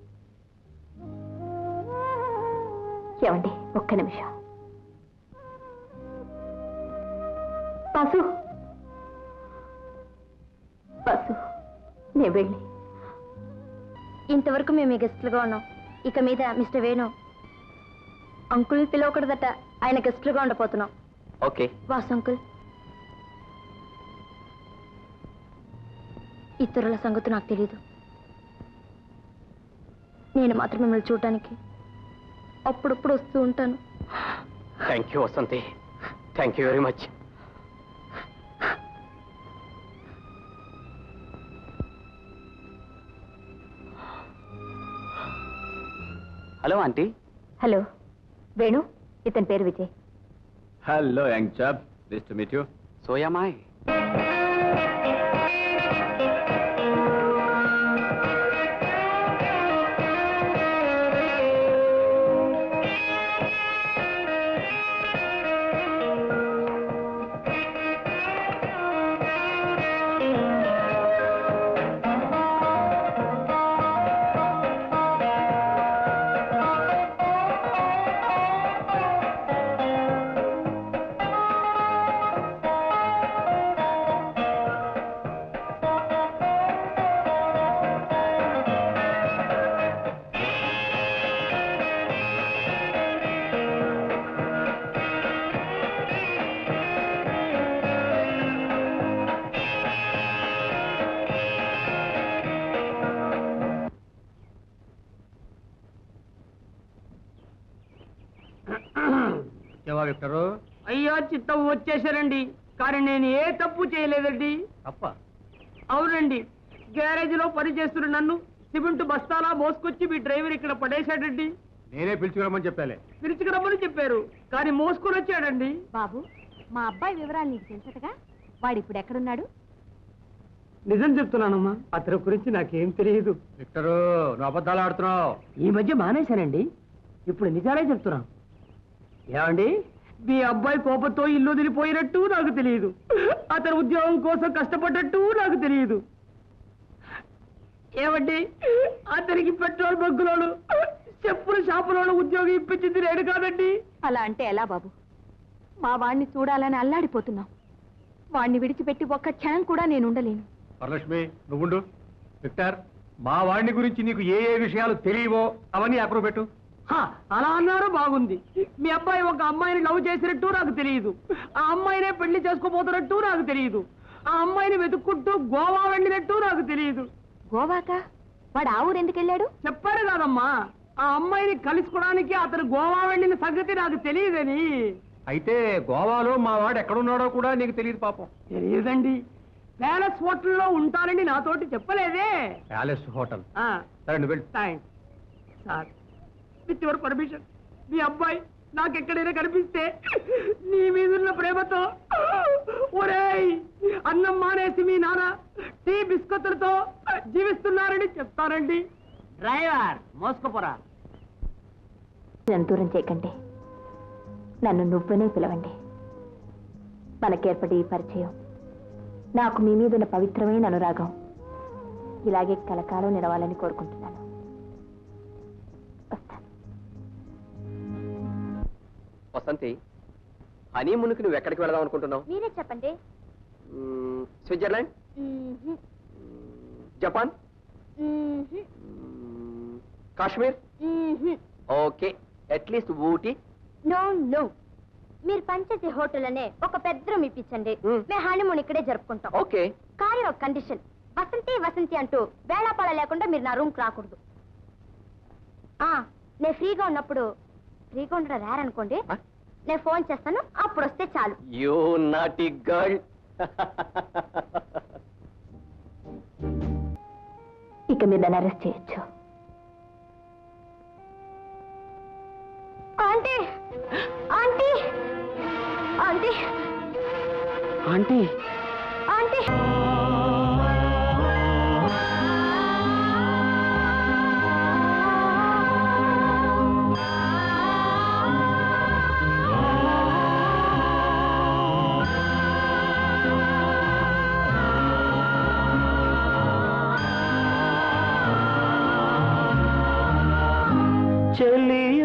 ఏమండి ఒక్క నిమిషం పసు పసు నేను వెళ్ళి ఇంతవరకు మేము మీ గెస్ట్లుగా ఉన్నాం ఇక మీద మిస్టర్ వేణు అంకుల్ పిలవకూడదట ఆయన గెస్ట్లుగా ఉండబోతున్నాం ఓకే వాసు అంకుల్ ఇతరుల సంగతి నాకు తెలీదు నేను మాత్రం మిమ్మల్ని చూడటానికి అప్పుడప్పుడు వస్తూ ఉంటాను thank you Vasanthi thank you very much hello aunty hello Venu ఇతని పేరు Vijay hello young chap nice to meet you సోయామాయ్ ఏమాగిస్తారు అయ్యో చిత్తం వచ్చేసారండి కానీ నేను ఏ తప్పు చేయలేదండి తప్ప అవునండి గ్యారేజ్ లో పని చేస్తున్న నన్ను సిమెంట్ బస్తాలా మోసుకొచ్చి మీ డ్రైవర్ ఇక్కడ పడేశాడండి నేనే పిలుచుకురమ్మని చెప్పాలే పిలుచుకురమ్మని చెప్పారు కానీ మోసుకొని వచ్చాడండి బాబు మా అబ్బాయి వివరాలు నీకు తెలుసటగా వాడు ఇప్పుడు ఎక్కడున్నాడు నిజం చెప్తున్నానమ్మా అతని గురించి నాకేం తెలియదు విక్టరు నువ్వు అబద్ధాలు ఆడుతున్నావు ఈ మధ్య మానేశానండి ఇప్పుడు నిజాలే చెప్తున్నాను ఏమండి మీ అబ్బాయి కోపంతో ఇల్లు వదిలిపోయినట్టు నాకు తెలియదు అతను ఉద్యోగం కోసం కష్టపడ్డట్టు నాకు తెలియదు ఏమండి అతనికి పెట్రోల్ బంకులోను చెప్పుల షాపులోను ఉద్యోగం ఇప్పించింది నేను కాదండి అలా అంటే ఎలా బాబు మా వాణ్ణి చూడాలని అల్లాడిపోతున్నాం వాణ్ణి విడిచిపెట్టి ఒక్క క్షణం కూడా నేను ఉండలేను వరలక్ష్మి నువ్వుండు విక్టర్ మా వాడిని గురించి నీకు ఏ ఏ విషయాలు తెలియవో అవన్నీ అప్రూవ్ పెట్టు హా, అలా అన్నారు బాగుంది మీ అబ్బాయి ఒక అమ్మాయిని లవ్ చేసినట్టు నాకు తెలియదు ఆ అమ్మాయినే పెళ్లి చేసుకోబోతున్నట్టు నాకు తెలియదు ఆ అమ్మాయిని వెతుక్కుంటూ గోవా వెళ్ళినట్టు నాకు తెలియదు గోవాకా వాడు ఆ ఊరు ఎందుకు వెళ్ళాడు చెప్పారు కాదమ్మా ఆ అమ్మాయిని కలుసుకోవడానికి అతను గోవా వెళ్ళిన సంగతి నాకు తెలియదని అయితే గోవాలో మా వాడు ఎక్కడున్నాడో కూడా నీకు తెలియదు పాపం తెలియదండి ప్యాలెస్ హోటల్లో ఉంటానని నాతోటి చెప్పలేదే ప్యాలెస్ హోటల్ ఆ, సరే నువ్వు వెళ్ళు thanks sir with your permission మీ అబ్బాయి నాకు ఎక్కడైనా కనిపిస్తే నీ మీదున్న ప్రేమతో ఒరేయ్ అన్నం మానేసి మీ నాన్న టీ బిస్కెట్లతో జీవిస్తున్నారని చెప్తానండి డ్రైవర్ మోసుకపోరా నన్ను దూరం చేయకండి నన్ను నువ్వనే పిలవండి మనకేర్పడి ఈ పరిచయం నాకు మీ మీద ఉన్న పవిత్రమైన అనురాగం ఇలాగే కలకాలం నిలవాలని కోరుకుంటున్నాను వస్తాను వసంతి హనీమూన్కి నువ్వు ఎక్కడికి వెళదాం అనుకుంటున్నావు మీరే చెప్పండి మ్మ్, స్విట్జర్లాండ్ మ్మ్, జపాన్ మ్మ్, Kashmir okay at least Ooty no no మీరు పంచతి హోటల్ అనే ఒక పెద్ద రూమ్ ఇప్పించండి మ్. మేము హనీమూన్ ఇక్కడే జరుపుకుంటాం ఓకే కానీ ఒక కండిషన్ వసంతి వసంతి అంటూ వేళాపాళ లేకుండా మీరు నా రూమ్కి రాకూడదు ఆ, నేను ఫ్రీగా ఉన్నప్పుడు ఫ్రీగా ఉండడం రారనుకోండి ఆ? నేను ఫోన్ చేస్తాను అప్పుడు వస్తే చాలు యూ నాటి గర్ల్ ఇక మీరు నన్ను అరెస్ట్ చేయొచ్చు aunty aunty aunty aunty aunty చెలియ